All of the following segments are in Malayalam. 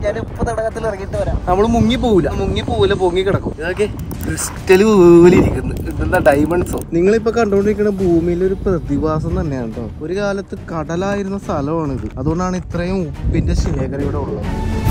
ഞാൻ ഉപ്പ് തടകത്തിൽ ഇറങ്ങിയിട്ട് വരാം നമ്മൾ മുങ്ങി പോവില്ല മുങ്ങി പോവില്ല പൊങ്ങി കിടക്കും ഇതൊക്കെ ക്രിസ്റ്റൽ പോലെ ഇരിക്കുന്നു ഇതെന്താ ഡയമണ്ട്സോ നിങ്ങളിപ്പോ കണ്ടുകൊണ്ടിരിക്കുന്ന ഭൂമിയിലെ ഒരു പ്രതിഭാസം തന്നെയാണ് കേട്ടോ ഒരു കാലത്ത് കടലായിരുന്ന സ്ഥലമാണ് ഇത് അതുകൊണ്ടാണ് ഇത്രയും ഉപ്പിന്റെ ശേഖരം ഇവിടെ ഉള്ളത്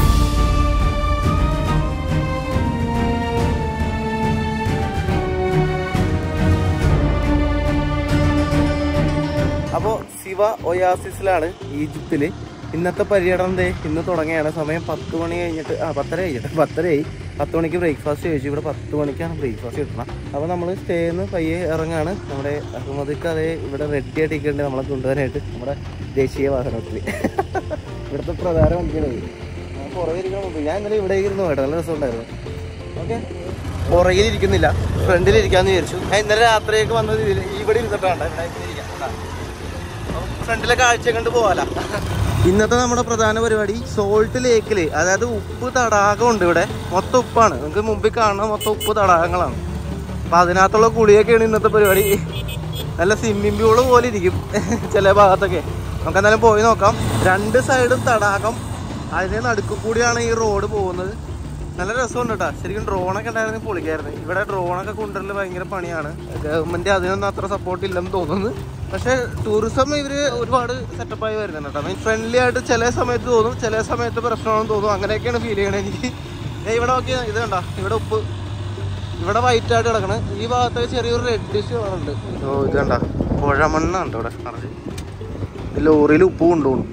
അപ്പോൾ ശിവ ഒയാസിസിലാണ് ഈജിപ്തിൽ ഇന്നത്തെ പര്യടനം ദേ ഇന്ന് തുടങ്ങിയാണ് സമയം പത്ത് മണി കഴിഞ്ഞിട്ട് ആ പത്തര കഴിഞ്ഞിട്ട് പത്തരയായി പത്ത് മണിക്ക് ബ്രേക്ക്ഫാസ്റ്റ് കഴിച്ചു ഇവിടെ പത്ത് മണിക്കാണ് ബ്രേക്ക്ഫാസ്റ്റ് കിട്ടണം അപ്പോൾ നമ്മൾ സ്റ്റേന്ന് പയ്യെ ഇറങ്ങാണ് നമ്മുടെ അഹമ്മദിക്ക് അതേ ഇവിടെ റെഡി ആയിട്ട് ഇരിക്കുന്നുണ്ട് നമ്മളെ കൊണ്ടുവരാനായിട്ട് നമ്മുടെ ദേശീയ വാഹനത്തിൽ ഇവിടുത്തെ പ്രധാന വണ്ടിയാണ് ഇത്. ഞാൻ പുറകെ ഇരിക്കണം മുമ്പ് ഞാൻ ഇന്നലെ ഇവിടെ ഇരുന്നു കേട്ടോ നല്ല രസമുണ്ടായിരുന്നു ഓക്കെ പുറകിൽ ഇരിക്കുന്നില്ല ഫ്രണ്ടിൽ ഇരിക്കാന്ന് വിചാരിച്ചു ഞാൻ ഇന്നലെ രാത്രിയൊക്കെ വന്നത് ഇതിൽ ഇവിടെ ഇരുന്നിട്ടാണ് ഇവിടെ ഇങ്ങനെ ഇരിക്കാം ആ. ഫ്രണ്ടിലെ കാഴ്ച കണ്ട് പോവാല ഇന്നത്തെ നമ്മുടെ പ്രധാന പരിപാടി സോൾട്ട് ലേക്കില് അതായത് ഉപ്പ് തടാകം ഉണ്ട് ഇവിടെ മൊത്തം ഉപ്പാണ് നിങ്ങൾക്ക് മുമ്പിൽ കാണുന്ന മൊത്തം ഉപ്പ് തടാകങ്ങളാണ് അപ്പൊ അതിനകത്തുള്ള കുളിയൊക്കെയാണ് ഇന്നത്തെ പരിപാടി നല്ല സ്വിമ്മിംഗ് പൂള് പോലെ ഇരിക്കും ചില ഭാഗത്തൊക്കെ നമുക്ക് എന്തായാലും പോയി നോക്കാം രണ്ട് സൈഡും തടാകം അതിന്റെ നടുക്ക് കൂടിയാണ് ഈ റോഡ് പോകുന്നത് നല്ല രസമുണ്ട് കേട്ടോ ശരിക്കും ഡ്രോണൊക്കെ ഉണ്ടായിരുന്നെങ്കിൽ പൊളിക്കായിരുന്നു ഇവിടെ ഡ്രോണൊക്കെ കൊണ്ടുവരൽ ഭയങ്കര പണിയാണ് ഗവൺമെന്റ് അതിനൊന്നും അത്ര സപ്പോർട്ട് ഇല്ലെന്ന് തോന്നുന്നു പക്ഷെ ടൂറിസം ഇവര് ഒരുപാട് സെറ്റപ്പായി വരുന്നുണ്ട് കേട്ടോ മീൻ ഫ്രണ്ട്ലി ആയിട്ട് ചില സമയത്ത് തോന്നും ചില സമയത്ത് പ്രശ്നമാണെന്ന് തോന്നും അങ്ങനെയൊക്കെയാണ് ഫീൽ ചെയ്യണത് എനിക്ക് ദേ ഇവിടെ നോക്കി ഇത് കണ്ട ഇവിടെ ഉപ്പ് ഇവിടെ വൈറ്റ് ആയിട്ട് കിടക്കണ് ഈ ഭാഗത്തൊക്കെ ചെറിയൊരു റെഡിഷ് കളറുണ്ട് ഓ ഇത് കണ്ട പുഴമണ്ണുണ്ട് ഇവിടെ നിറച്ച് ഈ ലോറിയിൽ ഉപ്പ് കൊണ്ടുപോകണം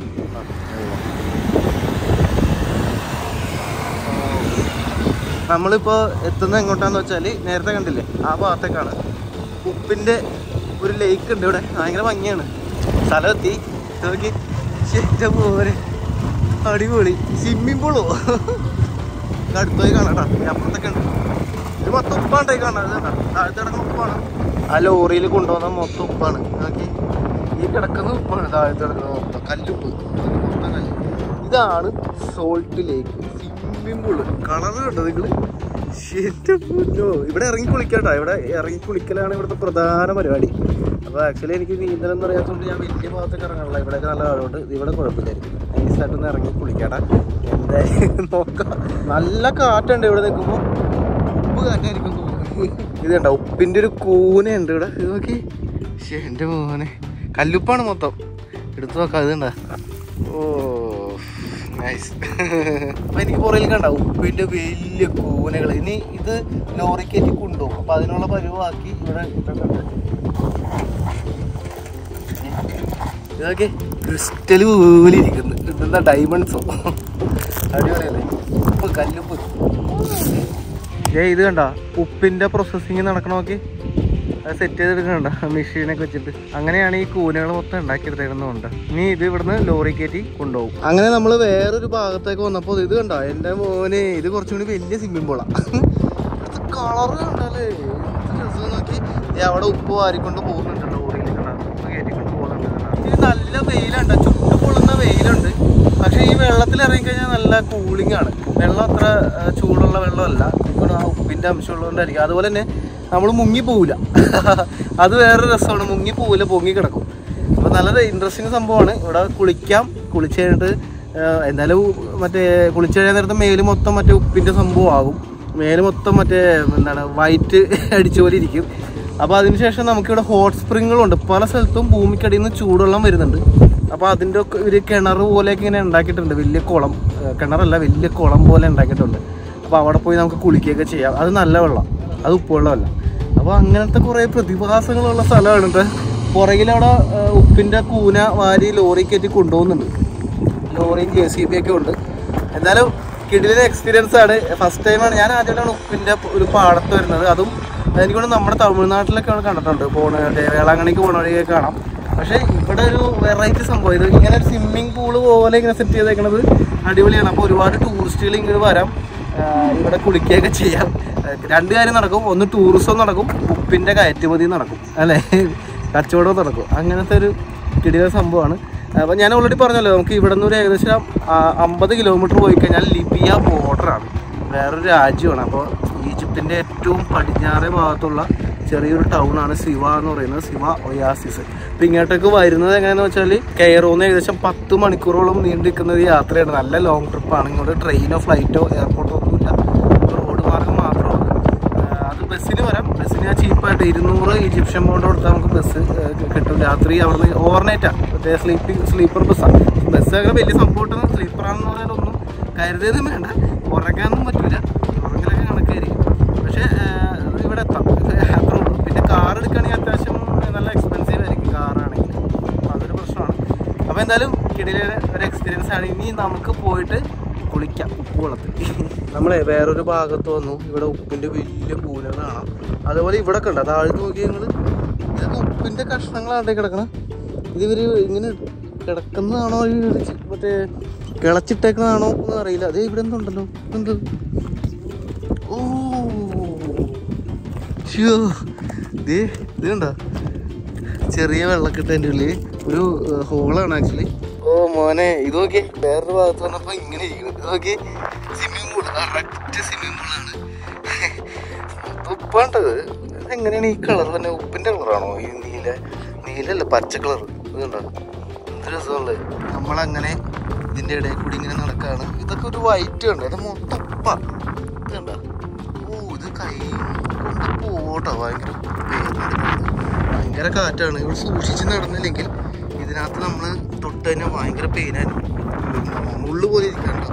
നമ്മളിപ്പോ എത്തുന്നത് എങ്ങോട്ടാന്ന് വെച്ചാല് നേരത്തെ കണ്ടില്ലേ ആ ഭാഗത്തേക്കാണ് ഉപ്പിന്റെ ഒരു ലേക്ക് ഉണ്ട് ഇവിടെ ഭയങ്കര ഭംഗിയാണ് സ്ഥലം എത്തി നോക്കി ശരി പോരെ അടിപൊളി സ്വിമ്മിംഗ് പൂളോ അടുത്തോയി കാണാട്ടാ അപ്പുറത്തൊക്കെ ഉണ്ട് ഇത് മൊത്തം ഉപ്പാണ്ടായി കാണാം ഇത് കണ്ടോ താഴത്തെ കിടക്കുന്ന ഉപ്പാണ് ആ ലോറിയിൽ കൊണ്ടുവന്ന മൊത്തം ഉപ്പാണ് നോക്കി ഈ കിടക്കുന്ന ഉപ്പാണ് താഴത്തെ കിടക്കുന്ന മൊത്തം കല്ലുപ്പ് ഇത് മൊത്തം കല്ല് ഇതാണ് salt lake swimming pool colour കണ്ടോ നിങ്ങള് ശരി പൊന്നോ. ഇവിടെ ഇറങ്ങി കുളിക്കാട്ടോ ഇവിടെ ഇറങ്ങി കുളിക്കലാണ് ഇവിടുത്തെ പ്രധാന പരിപാടി അപ്പോൾ ആക്ച്വലി എനിക്ക് നീന്തലൊന്നും അറിയാത്തതുകൊണ്ട് ഞാൻ വലിയ ഭാഗത്തേക്ക് ഇറങ്ങാനുള്ള ഇവിടെയൊക്കെ നല്ല ആളുണ്ട് ഇവിടെ കുഴപ്പമില്ലായിരിക്കും നൈസായിട്ടൊന്ന് ഇറങ്ങി കുളിക്കാടാ എന്തായാലും നോക്കാം നല്ല കാറ്റുണ്ട് ഇവിടെ നിൽക്കുമ്പോൾ ഉപ്പ് കാറ്റായിരിക്കും തോന്നുന്നു ഇത് കണ്ടോ ഉപ്പിൻ്റെ ഒരു കൂനയുണ്ട് ഇവിടെ ഇത് നോക്കി ശ്ശേ, എൻ്റെ മോനെ കല്ലുപ്പാണ് മൊത്തം എടുത്തു നോക്കാം അത് കണ്ട ഓ നൈസ് അപ്പൊ എനിക്ക് പുറകിൽ കണ്ട ഉപ്പിന്റെ വലിയ കൂനകൾ ഇനി ഇത് ലോറി കയറ്റി കൊണ്ടുപോകും അപ്പൊ അതിനുള്ള പരിവാക്കി ഇവിടെ ഇട്ടിട്ടുണ്ട് ഇതൊക്കെ ക്രിസ്റ്റൽ പോലെ ഇരിക്കുന്നു ഇതെന്താ ഡയമണ്ട്സോ അടിപൊളിയല്ലേ ഉപ്പ് കല്ലുപ്പ് ഏ ഇത് കണ്ട ഉപ്പിന്റെ പ്രോസസ്സിങ് നടക്കണ നോക്കി അത് സെറ്റ് ചെയ്തെടുക്കണ്ട മെഷീനൊക്കെ വെച്ചിട്ട് അങ്ങനെയാണ് ഈ കൂനകൾ മൊത്തം ഉണ്ടാക്കിയെടുത്തേക്കുന്നുണ്ട് ഇനി ഇത് ഇവിടുന്ന് ലോറി കയറ്റി കൊണ്ടുപോകും അങ്ങനെ നമ്മൾ വേറൊരു ഭാഗത്തേക്ക് വന്നപ്പോൾ ഇത് കണ്ട എൻ്റെ മോനെ ഇത് കുറച്ചും കൂടി വലിയ സ്വിമ്മിംഗ് പൂളാ കളറ് കണ്ടല്ലേ എന്ത് രസം നോക്കി ദേ അവിടെ ഉപ്പ് വാരിക്കൊണ്ട് പോകുന്നുണ്ട് ലോറിയിൽ കണ്ട ഉപ്പ് കയറ്റിക്കൊണ്ട് പോകുന്നുണ്ട് കണ്ടോ? ഇത് നല്ല വെയിലുണ്ട് ചുട്ടു പൊള്ളുന്ന വെയിലുണ്ട് പക്ഷെ ഈ വെള്ളത്തിൽ ഇറങ്ങിക്കഴിഞ്ഞാൽ നല്ല കൂളിംഗ് ആണ് വെള്ളം അത്ര ആ, ചൂടുള്ള വെള്ളമല്ല ഇപ്പോൾ ആ ഉപ്പിന്റെ അംശം ഉള്ളതുകൊണ്ടായിരിക്കും അതുപോലെ തന്നെ നമ്മൾ മുങ്ങി പോവില്ല അത് വേറെ രസമാണ് മുങ്ങി പോവില്ല പൊങ്ങി കിടക്കും അപ്പോൾ നല്ലത് ഇൻട്രസ്റ്റിംഗ് സംഭവമാണ് ഇവിടെ കുളിക്കാം കുളിച്ച് കഴിഞ്ഞിട്ട് ആ, എന്തായാലും മറ്റേ കുളിച്ച് കഴിയാൻ നേരത്തെ മേല് മൊത്തം മറ്റേ ഉപ്പിന്റെ സംഭവം ആകും മേല് മൊത്തം മറ്റേ എന്താണ് വൈറ്റ് അടിച്ച പോലെ ഇരിക്കും അപ്പോൾ അതിനുശേഷം നമുക്കിവിടെ ഹോട്ട് സ്പ്രിങ്ങുകളുണ്ട് പല സ്ഥലത്തും ഭൂമിക്കടിയിൽ നിന്ന് ചൂടുവെള്ളം വരുന്നുണ്ട് അപ്പോൾ അതിൻ്റെ ഒക്കെ ഒരു കിണർ പോലെയൊക്കെ ഇങ്ങനെ ഉണ്ടാക്കിയിട്ടുണ്ട് വലിയ കുളം ഏഹ് കിണറല്ല വലിയ കുളം പോലെ ഉണ്ടാക്കിയിട്ടുണ്ട് അപ്പോൾ അവിടെ പോയി നമുക്ക് കുളിക്കുകയൊക്കെ ചെയ്യാം അത് നല്ല വെള്ളം അത് ഉപ്പുവെള്ളമല്ല അപ്പോൾ അങ്ങനത്തെ കുറേ പ്രതിഭാസങ്ങളുള്ള സ്ഥലമാണ് കേട്ടോ പുറകിലവിടെ ഏഹ് ഉപ്പിൻ്റെ കൂന വാരി ലോറി കയറ്റി കൊണ്ടുപോകുന്നുണ്ട് ലോറിയും ജെ സി ബി ഒക്കെ ഉണ്ട് എന്തായാലും കിടിലൻ എക്സ്പീരിയൻസ് ആണ് ഫസ്റ്റ് ടൈമാണ് ഞാൻ ആദ്യമായിട്ടാണ് ഉപ്പിൻ്റെ ഒരു പാടത്ത് വരുന്നത് അതും എനിക്കൊണ്ട് നമ്മുടെ തമിഴ്നാട്ടിലൊക്കെ കണ്ടിട്ടുണ്ട് പോണ മറ്റേ വേളാങ്കണ്ണിക്ക് പോണ വഴിയൊക്കെ കാണാം പക്ഷേ ഇവിടെ ഒരു വെറൈറ്റി സംഭവം ഇത് ഇങ്ങനെ ഒരു സ്വിമ്മിംഗ് പൂള് പോലെ ഇങ്ങനെ സെറ്റ് ചെയ്തേക്കണത് അടിപൊളിയാണ് അപ്പോൾ ഒരുപാട് ടൂറിസ്റ്റുകൾ ഇങ്ങനെ വരാം ആ, ഇവിടെ കുളിക്കുകയൊക്കെ ചെയ്യാം ആ, രണ്ട് കാര്യം നടക്കും ഒന്ന് ടൂറിസം നടക്കും ഉപ്പിൻ്റെ കയറ്റുമതി നടക്കും അല്ലേ കച്ചവടവും നടക്കും അങ്ങനത്തെ ഒരു കിടില സംഭവമാണ് അപ്പം ഞാൻ ഓൾറെഡി പറഞ്ഞല്ലോ നമുക്ക് ഇവിടെ നിന്ന് ഒരു ഏകദേശം അമ്പത് കിലോമീറ്റർ പോയി കഴിഞ്ഞാൽ ലിബിയ ബോർഡറാണ് വേറൊരു രാജ്യമാണ് അപ്പോൾ ഈജിപ്തിൻ്റെ ഏറ്റവും പടിഞ്ഞാറേ ഭാഗത്തുള്ള ചെറിയൊരു ടൗൺ ആണ് ശിവ എന്ന് പറയുന്നത് ശിവ ഒയാസിസ് ഇപ്പം ഇങ്ങോട്ടേക്ക് വരുന്നത് എങ്ങനെയാന്ന് വെച്ചാൽ കെയറോന്ന് ഏകദേശം പത്ത് മണിക്കൂറോളം നീണ്ടു നിൽക്കുന്ന ഒരു യാത്രയാണ് നല്ല ലോങ് ട്രിപ്പാണ് ഇങ്ങോട്ട് ട്രെയിനോ ഫ്ലൈറ്റോ എയർപോർട്ടോ ഒന്നുമില്ല റോഡ് മാർഗം മാത്രമേ ഉള്ളൂ ആഹ് അത് ബസ്സിന് വരാം ബസ്സിന് ഞാൻ ചീപ്പായിട്ട് ഇരുന്നൂറ് ഈജിപ്ഷ്യൻ പൗണ്ട് കൊടുത്താൽ നമുക്ക് ബസ് കിട്ടും രാത്രി അവിടുന്ന് ഓവർനൈറ്റാണ് മറ്റേ സ്ലീപ്പിംഗ് സ്ലീപ്പർ ബസ്സാണ് ബസ് അങ്ങനെ വലിയ സപ്പോർട്ടൊന്നും സ്ലീപ്പറാണെന്ന് പറയാനൊന്നും കരുതിയതും വേണ്ട ഉറങ്ങാനൊന്നും പറ്റില്ല ഉറങ്ങലൊക്കെ കണക്കായിരിക്കും പക്ഷേ ആഹ് ഇവിടെ എത്താം അത്രേ ഉള്ളൂ പിന്നെ കാർ എടുക്കുകയാണെങ്കിൽ അത്യാവശ്യം നല്ല എക്സ്പെൻസീവ് ആയിരിക്കും കാറാണെങ്കിൽ അപ്പോൾ അതൊരു പ്രശ്നമാണ് അപ്പോൾ എന്തായാലും കിടിലെ ഒരു എക്സ്പീരിയൻസ് ആണ് ഇനി നമുക്ക് പോയിട്ട് കുളിക്കാം ഉപ്പ് വെള്ളത്തിൽ നമ്മളെ വേറൊരു ഭാഗത്ത് വന്നു ഇവിടെ ഉപ്പിന്റെ വലിയ പൂനകൾ കാണാം അതുപോലെ ഇവിടെ കണ്ട താഴെ നോക്കി ഞങ്ങൾ ഇതൊക്കെ ഉപ്പിന്റെ കഷ്ണങ്ങളാണ് കിടക്കണം ഇത് ഇവര് ഇങ്ങനെ കിടക്കുന്നതാണോ ഈ ഒരു ചി- മറ്റേ കിളച്ചിട്ടേക്കുന്നതാണോ എന്ന് അറിയില്ല അതേ ഇവിടെ എന്തുണ്ടല്ലോ എന്ത് ഓ ഷ്യോ ദേ ഇത് കണ്ടോ ചെറിയ വെള്ളക്കെട്ടതിൻ്റെ ഉള്ളിൽ ഒരു ഹോളാണ് ആക്ച്വലി ഓ മോനെ ഇത് നോക്കി വേറൊരു ഭാഗത്ത് വന്നപ്പോ ഇങ്ങനെ ഇരിക്കുന്നു ഇത് നോക്കി സ്വിമ്മിംഗ് പൂൾ കറക്റ്റ് സ്വിമ്മിംഗ് പൂളാണ് ഉപ്പാണ്ടത് എങ്ങനെയാണ് ഈ കളർ തന്നെ ഉപ്പിന്റെ കളറാണോ ഈ നീല നീലല്ല പച്ച കളർ ഇത് കണ്ടോ എന്ത് രസമുള്ളത് നമ്മളങ്ങനെ ഇതിന്റെ ഇടയിൽ കൂടി ഇങ്ങനെ നടക്കാണ് ഇതൊക്കെ ഒരു വൈറ്റ് കണ്ടോ ഇത് മൊത്തം ഉപ്പ ഇത് കണ്ടോ ഓ ഇത് കൈ കൊണ്ട് പോട്ടോ ഭയങ്കര പേടിയാണ്. ഭയങ്കര കാറ്റാണ് ഇവിടെ സൂക്ഷിച്ച് നടന്നില്ലെങ്കിൽ ഇതിനകത്ത് നമ്മൾ തൊട്ട് തന്നെ ഭയങ്കര പെയിനായിരുന്നു മുള്ളു പോലെ ഇരിക്കണ്ടോ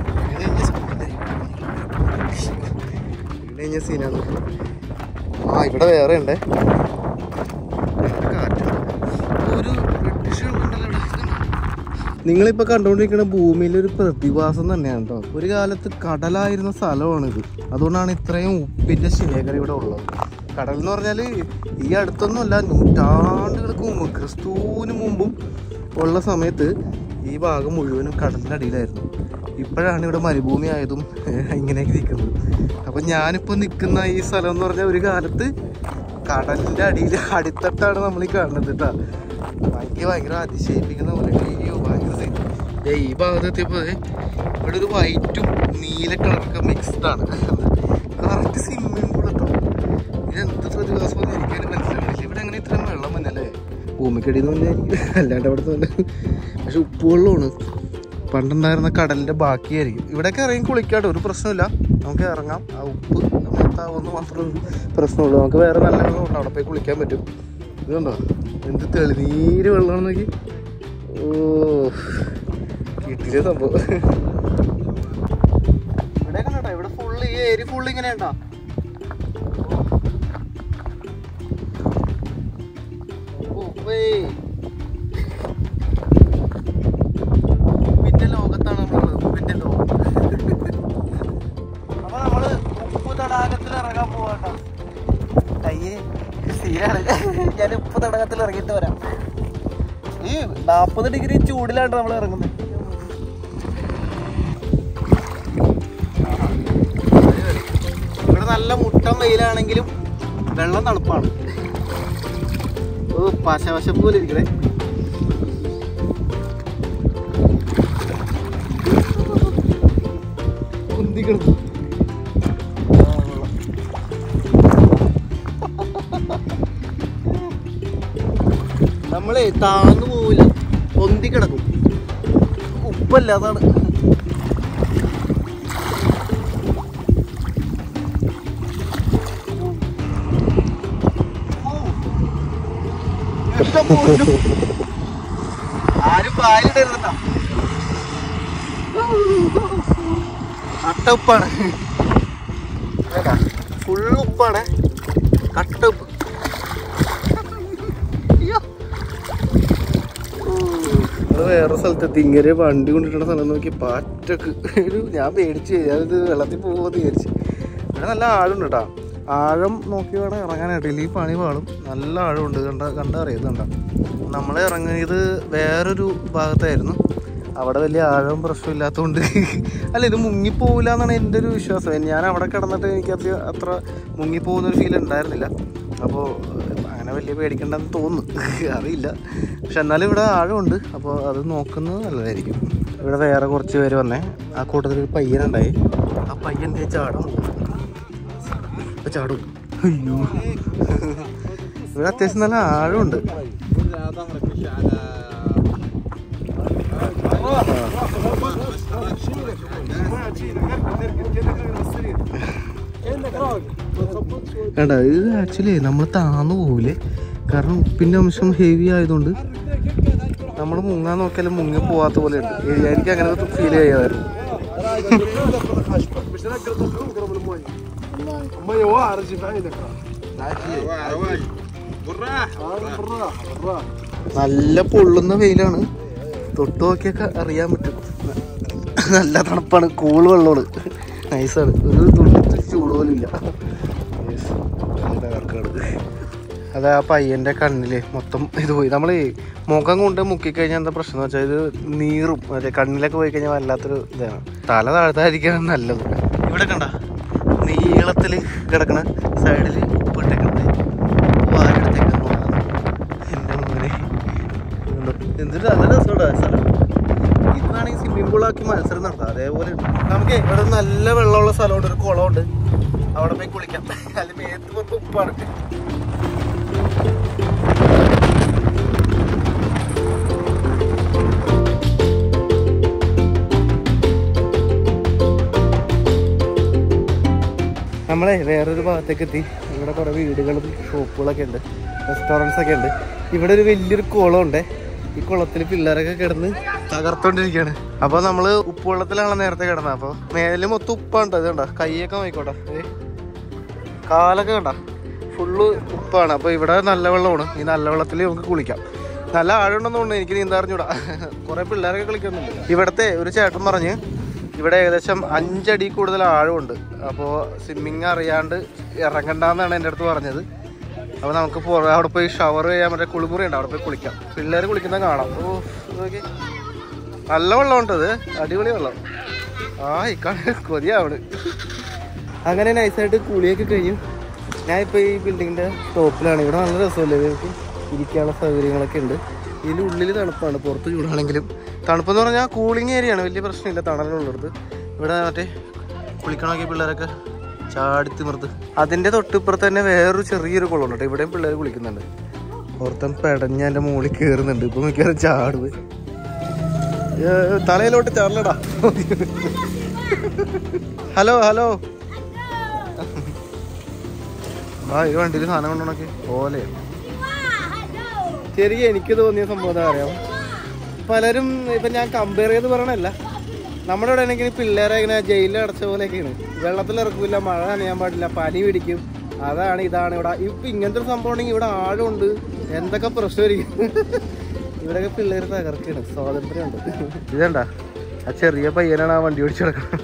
കഴിഞ്ഞ സീനാണ് ആ ഇവിടെ വേറെ ഉണ്ടേ ഭയങ്കര കാറ്റാണ് ഒരു ബ്രിട്ടീഷ് ഉണ്ടല്ലോ ഇവിടെ ഇതുണ്ടോ? നിങ്ങളിപ്പോൾ കണ്ടുകൊണ്ടിരിക്കുന്ന ഭൂമിയിലെ ഒരു പ്രതിഭാസം തന്നെയാണ് കേട്ടോ ഒരു കാലത്ത് കടലായിരുന്ന സ്ഥലമാണിത് അതുകൊണ്ടാണ് ഇത്രയും ഉപ്പിന്റെ ശേഖരം ഇവിടെ ഉള്ളത് കടൽ എന്ന് പറഞ്ഞാൽ ഈ അടുത്തൊന്നുമല്ല നൂറ്റാണ്ടുകൾക്ക് മുമ്പ് ക്രിസ്തുവിന് മുമ്പും ഉള്ള സമയത്ത് ഈ ഭാഗം മുഴുവനും കടലിൻ്റെ അടിയിലായിരുന്നു ഇപ്പോഴാണ് ഇവിടെ മരുഭൂമി ആയതും ഇങ്ങനെയൊക്കെ നിൽക്കുന്നത് അപ്പം ഞാനിപ്പോൾ നിൽക്കുന്ന ഈ സ്ഥലം എന്ന് പറഞ്ഞാൽ ഒരു കാലത്ത് കടലിൻ്റെ അടിയിൽ അടിത്തട്ടാണ് നമ്മൾ ഈ കാണുന്നത് കേട്ടോ ഭയങ്കര ഭയങ്കര അതിശയിപ്പിക്കുന്ന പോലെ അയ്യോ ഭയങ്കര scene. ദേ ഈ ഭാഗത്ത് എത്തിയപ്പോൾ ദേ ഇവിടെ ഒരു വൈറ്റും നീല കളറൊക്കെ മിക്സ്ഡ് ആണ് കറക്റ്റ് സ്വിമ്മിംഗ് പൂൾ കേട്ടോ ഇതെന്ത് പ്രതിഭാസം എന്ന് എനിക്കതിന് മനസ്സിലാവില്ല ഇവിടെ അങ്ങനെ ഇത്രയും വെള്ളം വന്നല്ലേ ഭൂമിക്കടിയിൽ നിന്ന് തന്നെ അല്ലാണ്ട് അവിടെ തന്നെ പക്ഷെ ഉപ്പ് വെള്ളമാണ് പണ്ടുണ്ടായിരുന്ന കടലിന്റെ ബാക്കിയായിരിക്കും ഇവിടെയൊക്കെ ഇറങ്ങി കുളിക്കാട്ടോ ഒരു പ്രശ്നമില്ല നമുക്ക് ഇറങ്ങാം ആ ഉപ്പ് മേത്താവുന്ന മാത്രമേ ഒരു പ്രശ്നമുള്ളൂ നമുക്ക് വേറെ നല്ല വെള്ളമുണ്ട് അവിടെ പോയി കുളിക്കാൻ പറ്റും ഇതുണ്ടോ എന്ത് തെളിനീര് വെള്ളമാണെന്ന് നോക്കി ഓ കിട്ടിയ സംഭവം ഇവിടെ കണ്ടോ ഇവിടെ ഫുള്ള് ഈ ഏരി ഫുള്ള് ഇങ്ങനെ ഉണ്ടോ ഉപ്പേ. ഉപ്പിന്റെ ലോകത്താണ് നമ്മളുള്ളത് ഉപ്പിന്റെ ലോകം അപ്പൊ നമ്മള് ഉപ്പ് തടാകത്തിൽ ഇറങ്ങാൻ പോവാട്ടോ അയ്യേ സീനാണ് ഞാൻ ഉപ്പ് തടാകത്തിൽ ഇറങ്ങിയിട്ട് വരാം ഈ നാപ്പത് ഡിഗ്രി ചൂടിലാണ് നമ്മൾ ഇറങ്ങുന്നത് ഇവിടെ നല്ല മുട്ടം വെയിലാണെങ്കിലും വെള്ളം തണുപ്പാണ് ഓ പശവശപ്പ് പോലെ ഇരിക്കണേ ഉന്തി കിടന്നു ആ, കൊള്ളാം. നമ്മളെ താന്നു പോവില്ല പൊന്തി കിടക്കും ഉപ്പല്ല അതാണ് ആരും പാലിടരുതട്ടോ കട്ട ഉപ്പാണ് ഫുള്ള് ഉപ്പാണ് കട്ട ഉപ്പ് അയ്യോ. നമ്മള് വേറെ സ്ഥലത്തെത്തി ഇങ്ങനെ വണ്ടി കൊണ്ടിട്ടുള്ള സ്ഥലം നോക്കി പാറ്റക്ക് ഒരു ഞാൻ പേടിച്ച് ഞാനിത് വെള്ളത്തിൽ പോകുമെന്ന് വിചാരിച്ചു ഇവിടെ നല്ല ആഴമുണ്ട് കേട്ടോ ആഴം നോക്കി വേണം ഇറങ്ങാനായിട്ട് ഇല്ലെങ്കിൽ പണി പാളും നല്ല ആഴമുണ്ട് കണ്ട കണ്ടറിയാം ഇത് കണ്ട നമ്മൾ ഇറങ്ങിയത് വേറൊരു ഭാഗത്തായിരുന്നു അവിടെ വലിയ ആഴം പ്രശ്നമില്ലാത്തതുകൊണ്ട് അല്ല ഇത് മുങ്ങിപ്പോവില്ല എന്നാണ് എൻ്റെ ഒരു വിശ്വാസം ഞാൻ അവിടെ കിടന്നിട്ട് എനിക്ക് അത്ര അത്ര മുങ്ങിപ്പോകുന്ന ഒരു ഫീൽ ഉണ്ടായിരുന്നില്ല അപ്പോൾ അങ്ങനെ വലിയ പേടിക്കണ്ടെന്ന് തോന്നുന്നു അറിയില്ല പക്ഷെ എന്നാലും ഇവിടെ ആഴമുണ്ട് അപ്പോൾ അത് നോക്കുന്നത് നല്ലതായിരിക്കും ഇവിടെ വേറെ കുറച്ച് പേര് വന്നേ ആ കൂട്ടത്തിൽ ഒരു പയ്യനുണ്ടായി ആ പയ്യൻ ദേ ചാടാൻ പോകും. അപ്പൊ ചാടും അയ്യോ ഇവിടെ അത്യാവശ്യം നല്ല ആഴമുണ്ട് വേണ്ട ഇത് ആക്ച്വലി നമ്മൾ താന്നു പോവില്ലേ കാരണം ഉപ്പിന്റെ അംശം ഹെവി ആയതുകൊണ്ട് നമ്മൾ മുങ്ങാൻ നോക്കിയാലും മുങ്ങി പോവാത്ത പോലെ ഉണ്ട് എനിക്ക് അങ്ങനെ ഫീൽ ചെയ്യാതായിരുന്നു المية واعرة جيب عينك നല്ല പൊള്ളുന്ന വെയിലാണ് തൊട്ട് നോക്കിയൊക്കെ അറിയാൻ പറ്റും നല്ല തണുപ്പാണ് കൂൾ വെള്ളമാണ് നൈസാണ് ഒരു തുള്ളി ചൂട് പോലും ഇല്ല Yes. നല്ല തകർക്കാണ് അത് ആ പയ്യന്റെ കണ്ണില് മൊത്തം ഇത് പോയി നമ്മൾ മുഖം കൊണ്ട് മുക്കിക്കഴിഞ്ഞാൽ എന്താ പ്രശ്നം എന്ന് വെച്ചാൽ ഇത് നീറും മറ്റേ കണ്ണിലൊക്കെ പോയി കഴിഞ്ഞാൽ വല്ലാത്തൊരു ഇതാണ് തല താഴ്ത്താതിരിക്കാണ് നല്ലത് ഇവിടെ കണ്ട നീളത്തിൽ കിടക്കണ സൈഡിൽ ഉപ്പിട്ടേക്കണത് വാലെടുത്തേക്കാൻ എൻ്റെ മോനെ ഇതുണ്ടോ? എന്തൊരു നല്ല രസമുണ്ടാ സ്ഥലം ഇതാണെങ്കിൽ സ്വിമ്മിംഗ് പൂളാക്കി മത്സരം നടത്താം അതേപോലെ ഉണ്ട്. നമുക്ക് ഇവിടെ നല്ല വെള്ളമുള്ള സ്ഥലമുണ്ട് ഒരു കുളമുണ്ട് അവിടെ പോയി കുളിക്കാം അല്ലെങ്കിൽ മേത്ത് പുറത്ത് ഉപ്പാണ് നമ്മളെ വേറൊരു ഭാഗത്തേക്ക് എത്തി ഇവിടെ കുറെ വീടുകളും ഷോപ്പുകളൊക്കെ ഉണ്ട് റെസ്റ്റോറൻറ്റ്സ് ഒക്കെ ഉണ്ട് ഇവിടെ ഒരു വലിയൊരു കുളമുണ്ട് ഈ കുളത്തിൽ പിള്ളേരൊക്കെ കിടന്ന് തകർത്തോണ്ടിരിക്കുകയാണ് അപ്പൊ നമ്മള് ഉപ്പുവെള്ളത്തിലാണ് നേരത്തെ കിടന്നത് അപ്പൊ മേലെ മൊത്തം ഉപ്പാണ് ഇത് കണ്ട കൈയൊക്കെ നോക്കിക്കോട്ടെ ഏ കാലൊക്കെ കണ്ട ഫുള്ള് ഉപ്പാണ് അപ്പൊ ഇവിടെ നല്ല വെള്ളമാണ് ഈ നല്ല വെള്ളത്തിൽ നമുക്ക് കുളിക്കാം നല്ല ആഴമുണ്ടെന്ന് തോന്നുന്നു എനിക്ക് നീന്താറിഞ്ഞൂടാ കുറെ പിള്ളേരൊക്കെ കളിക്കുന്നുണ്ട് ഇവിടത്തെ ഒരു ചേട്ടൻ പറഞ്ഞ് ഇവിടെ ഏകദേശം അഞ്ചടി കൂടുതൽ ആഴമുണ്ട് അപ്പോൾ സ്വിമ്മിങ് അറിയാണ്ട് ഇറങ്ങണ്ടെന്നാണ് എൻ്റെ അടുത്ത് പറഞ്ഞത് അപ്പോൾ നമുക്ക് പുറ- അവിടെ പോയി ഷവർ ചെയ്യാൻ മറ്റേ കുളിമുറി ഉണ്ട് അവിടെ പോയി കുളിക്കാം പിള്ളേർ കുളിക്കുന്നത് കാണാം ഓ നോക്കി നല്ല വെള്ളമുണ്ട് ഇത് അടിപൊളി വെള്ളം ആ ഇക്കാണ് കൊതിയാവണ് അങ്ങനെ നൈസായിട്ട് കുളിയൊക്കെ കഴിഞ്ഞു ഞാൻ ഇപ്പോൾ ഈ ബിൽഡിങ്ങിൻ്റെ ടോപ്പിലാണ് ഇവിടെ നല്ല രസമല്ലേ നമുക്ക് ഇരിക്കാനുള്ള സൗകര്യങ്ങളൊക്കെ ഉണ്ട് ഇതിൻ്റെ ഉള്ളിൽ തണുപ്പാണ് പുറത്ത് ചൂടാണെങ്കിലും തണുപ്പെന്ന് പറഞ്ഞാൽ കൂളിംഗ് ഏരിയയാണ് വലിയ പ്രശ്നമില്ല തണലുള്ളിടത്ത് ഇവിടെ മറ്റേ കുളിക്കണമെങ്കിൽ പിള്ളേരൊക്കെ ചാടി തിമിർത്ത് അതിൻ്റെ തൊട്ടിപ്പുറത്ത് തന്നെ വേറൊരു ചെറിയൊരു കുളമുണ്ട് കേട്ടോ ഇവിടെയും പിള്ളേർ കുളിക്കുന്നുണ്ട് ഓർത്തൻ പെടഞ്ഞ് എൻ്റെ മുകളിൽ കയറുന്നുണ്ട് ഇപ്പൊ മിക്കവാറും ചാടുവ് ഏ, തലയിലോട്ട് ചാടലടാ ഹലോ ഹലോ ആ ഈ വണ്ടിയിൽ സാധനം കൊണ്ടുപോണൊക്കെ ഓലെ ശരിക്കും എനിക്ക് തോന്നിയ സംഭവം എന്താ അറിയാം പലരും ഇപ്പൊ ഞാൻ കമ്പയർ ചെയ്ത് പറയണല്ല നമ്മുടെ ഇവിടെ ആണെങ്കിൽ പിള്ളേരെ ഇങ്ങനെ ജയിലിൽ അടച്ച പോലെയൊക്കെയാണ് വെള്ളത്തിൽ ഇറക്കില്ല മഴ നനയാൻ പാടില്ല പനി പിടിക്കും അതാണ് ഇതാണ് ഇവിടെ ഇപ്പൊ ഇങ്ങനത്തെ ഒരു സംഭവം ഉണ്ടെങ്കിൽ ഇവിടെ ആഴമുണ്ട് എന്തൊക്കെ പ്രശ്നമായിരിക്കും ഇവിടെയൊക്കെ പിള്ളേർ തകർക്കാണ് സ്വാതന്ത്ര്യമുണ്ട് ഇതണ്ട ആ ചെറിയ പയ്യനാണ് ആ വണ്ടി ഓടിച്ചു കിടക്കുന്നത്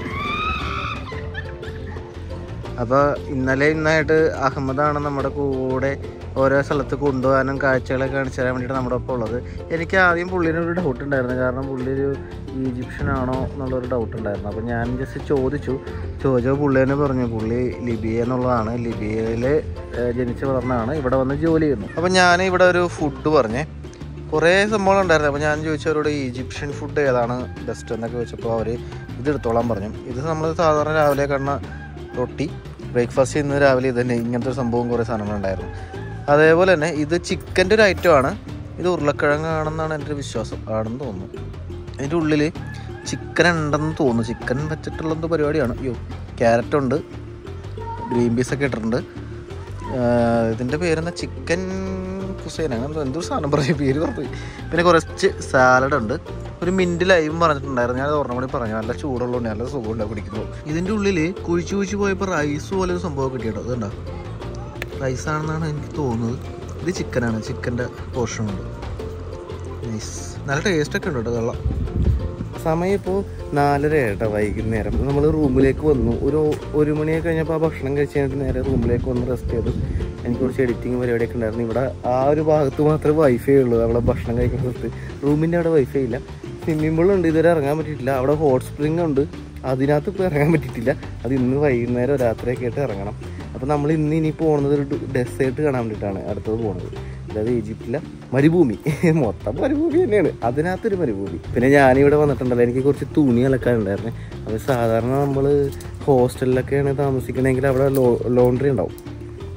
അപ്പോൾ ഇന്നലെ ഇന്നായിട്ട് അഹമ്മദാണ് നമ്മുടെ കൂടെ ഓരോ സ്ഥലത്ത് കൊണ്ടുപോകാനും കാഴ്ചകളൊക്കെ കാണിച്ചു തരാൻ വേണ്ടിയിട്ട് നമ്മുടെ ഒപ്പം ഉള്ളത് എനിക്ക് ആദ്യം പുള്ളിന് ഒരു ഡൗട്ട് ഉണ്ടായിരുന്നു കാരണം പുള്ളി ഒരു ഈജിപ്ഷ്യൻ ആണോ എന്നുള്ളൊരു ഡൗട്ട് ഉണ്ടായിരുന്നു അപ്പോൾ ഞാൻ ജസ്റ്റ് ചോദിച്ചു ചോദിച്ചപ്പോൾ പുള്ളി തന്നെ പറഞ്ഞു പുള്ളി ലിബിയ എന്നുള്ളതാണ് ലിബിയയിൽ ജനിച്ച് വളർന്നതാണ് ഇവിടെ വന്ന് ജോലി ചെയ്യുന്നു അപ്പോൾ ഞാൻ ഇവിടെ ഒരു ഫുഡ് പറഞ്ഞേ കുറേ സംഭവങ്ങൾ ഉണ്ടായിരുന്നു അപ്പോൾ ഞാൻ ചോദിച്ചവരോട് ഈജിപ്ഷ്യൻ ഫുഡ് ഏതാണ് ബെസ്റ്റ് എന്നൊക്കെ ചോദിച്ചപ്പോൾ അവർ ഇത് എടുത്തോളാൻ പറഞ്ഞു ഇത് നമ്മൾ സാധാരണ രാവിലെ കാണുന്ന റൊട്ടി ബ്രേക്ക്ഫാസ്റ്റ് ഇന്ന് രാവിലെ ഇത് തന്നെ ഇങ്ങനത്തെ ഒരു സംഭവം കുറേ സാധനങ്ങളുണ്ടായിരുന്നു അതേപോലെ തന്നെ ഇത് ചിക്കൻ്റെ ഒരു ഐറ്റമാണ് ഇത് ഉരുളക്കിഴങ്ങാണെന്നാണ് എൻ്റെ ഒരു വിശ്വാസം ആണെന്ന് തോന്നുന്നു അതിൻ്റെ ഉള്ളിൽ ചിക്കൻ ഉണ്ടെന്ന് തോന്നുന്നു ചിക്കൻ വെച്ചിട്ടുള്ള എന്തോ പരിപാടിയാണ് അയ്യോ ക്യാരറ്റ് ഉണ്ട് ഗ്രീൻ പീസ് ഒക്കെ ഇട്ടിട്ടുണ്ട് ആഹ് ഇതിൻ്റെ പേരെന്താ ചിക്കൻ കുസൈൻ അങ്ങനെ എന്തോ എന്തൊരു സാധനം പറയും പേര് പറഞ്ഞു പിന്നെ കുറച്ച് സാലഡ് ഉണ്ട് ഒരു മിൻറ്റ് ലൈവും പറഞ്ഞിട്ടുണ്ടായിരുന്നു ഞാൻ ഓർമ്മ കൂടി പറഞ്ഞു നല്ല ചൂടുള്ളതുകൊണ്ട് നല്ല സുഖമുണ്ടാവും കുടിക്കുമ്പോൾ ഇതിൻ്റെ ഉള്ളിൽ കുഴിച്ച് കുഴിച്ച് പോയപ്പോൾ റൈസ് പോലെ ഒരു സംഭവം കിട്ടിയിട്ടോ അതുണ്ടോ റൈസ് ആണെന്നാണ് എനിക്ക് തോന്നുന്നത് ഇത് ചിക്കനാണ് ചിക്കൻ്റെ പോർഷൻ ഉണ്ട് നൈസ് നല്ല ടേസ്റ്റ് ഒക്കെ ഉണ്ട് കേട്ടോ വെള്ളം സമയം ഇപ്പോൾ നാലര കേട്ടോ വൈകുന്നേരം നമ്മൾ റൂമിലേക്ക് വന്നു ഒരു ഒരു മണിയൊക്കെ കഴിഞ്ഞപ്പോൾ ആ ഭക്ഷണം കഴിച്ച് കഴിഞ്ഞിട്ട് നേരെ റൂമിലേക്ക് വന്ന് റെസ്റ്റ് ചെയ്തു എനിക്ക് കുറച്ച് എഡിറ്റിങ് പരിപാടിയൊക്കെ ഉണ്ടായിരുന്നു ഇവിടെ ആ ഒരു ഭാഗത്ത് മാത്രമേ വൈഫൈ ഉള്ളൂ അവിടെ ഭക്ഷണം കഴിക്കുന്ന സ്ഥലത്ത് റൂമിൻ്റെ അവിടെ വൈഫൈ ഇല്ല സ്വിമ്മിംഗ് പൂൾ ഉണ്ട് ഇതുവരെ ഇറങ്ങാൻ പറ്റിയിട്ടില്ല അവിടെ ഹോട്ട് സ്പ്രിംഗ് ഉണ്ട് അതിനകത്ത് ഇപ്പോൾ ഇറങ്ങാൻ പറ്റിയിട്ടില്ല അത് ഇന്ന് വൈകുന്നേരം രാത്രിയൊക്കെ ആയിട്ട് ഇറങ്ങണം അപ്പോൾ നമ്മൾ ഇന്ന് ഇനി പോകുന്നത് ഒരു ഡെസേർട്ട് കാണാൻ വേണ്ടിയിട്ടാണ് അടുത്തത് പോകുന്നത് അതായത് ഈജിപ്തിലെ മരുഭൂമി മൊത്തം മരുഭൂമി തന്നെയാണ് അതിനകത്തൊരു മരുഭൂമി പിന്നെ ഞാനിവിടെ വന്നിട്ടുണ്ടല്ലോ എനിക്ക് കുറച്ച് തുണി അലക്കാനുണ്ടായിരുന്നു അത് സാധാരണ നമ്മൾ ഹോസ്റ്റലിലൊക്കെയാണ് താമസിക്കണമെങ്കിൽ അവിടെ ലോ ലോണ്ട്രി ഉണ്ടാവും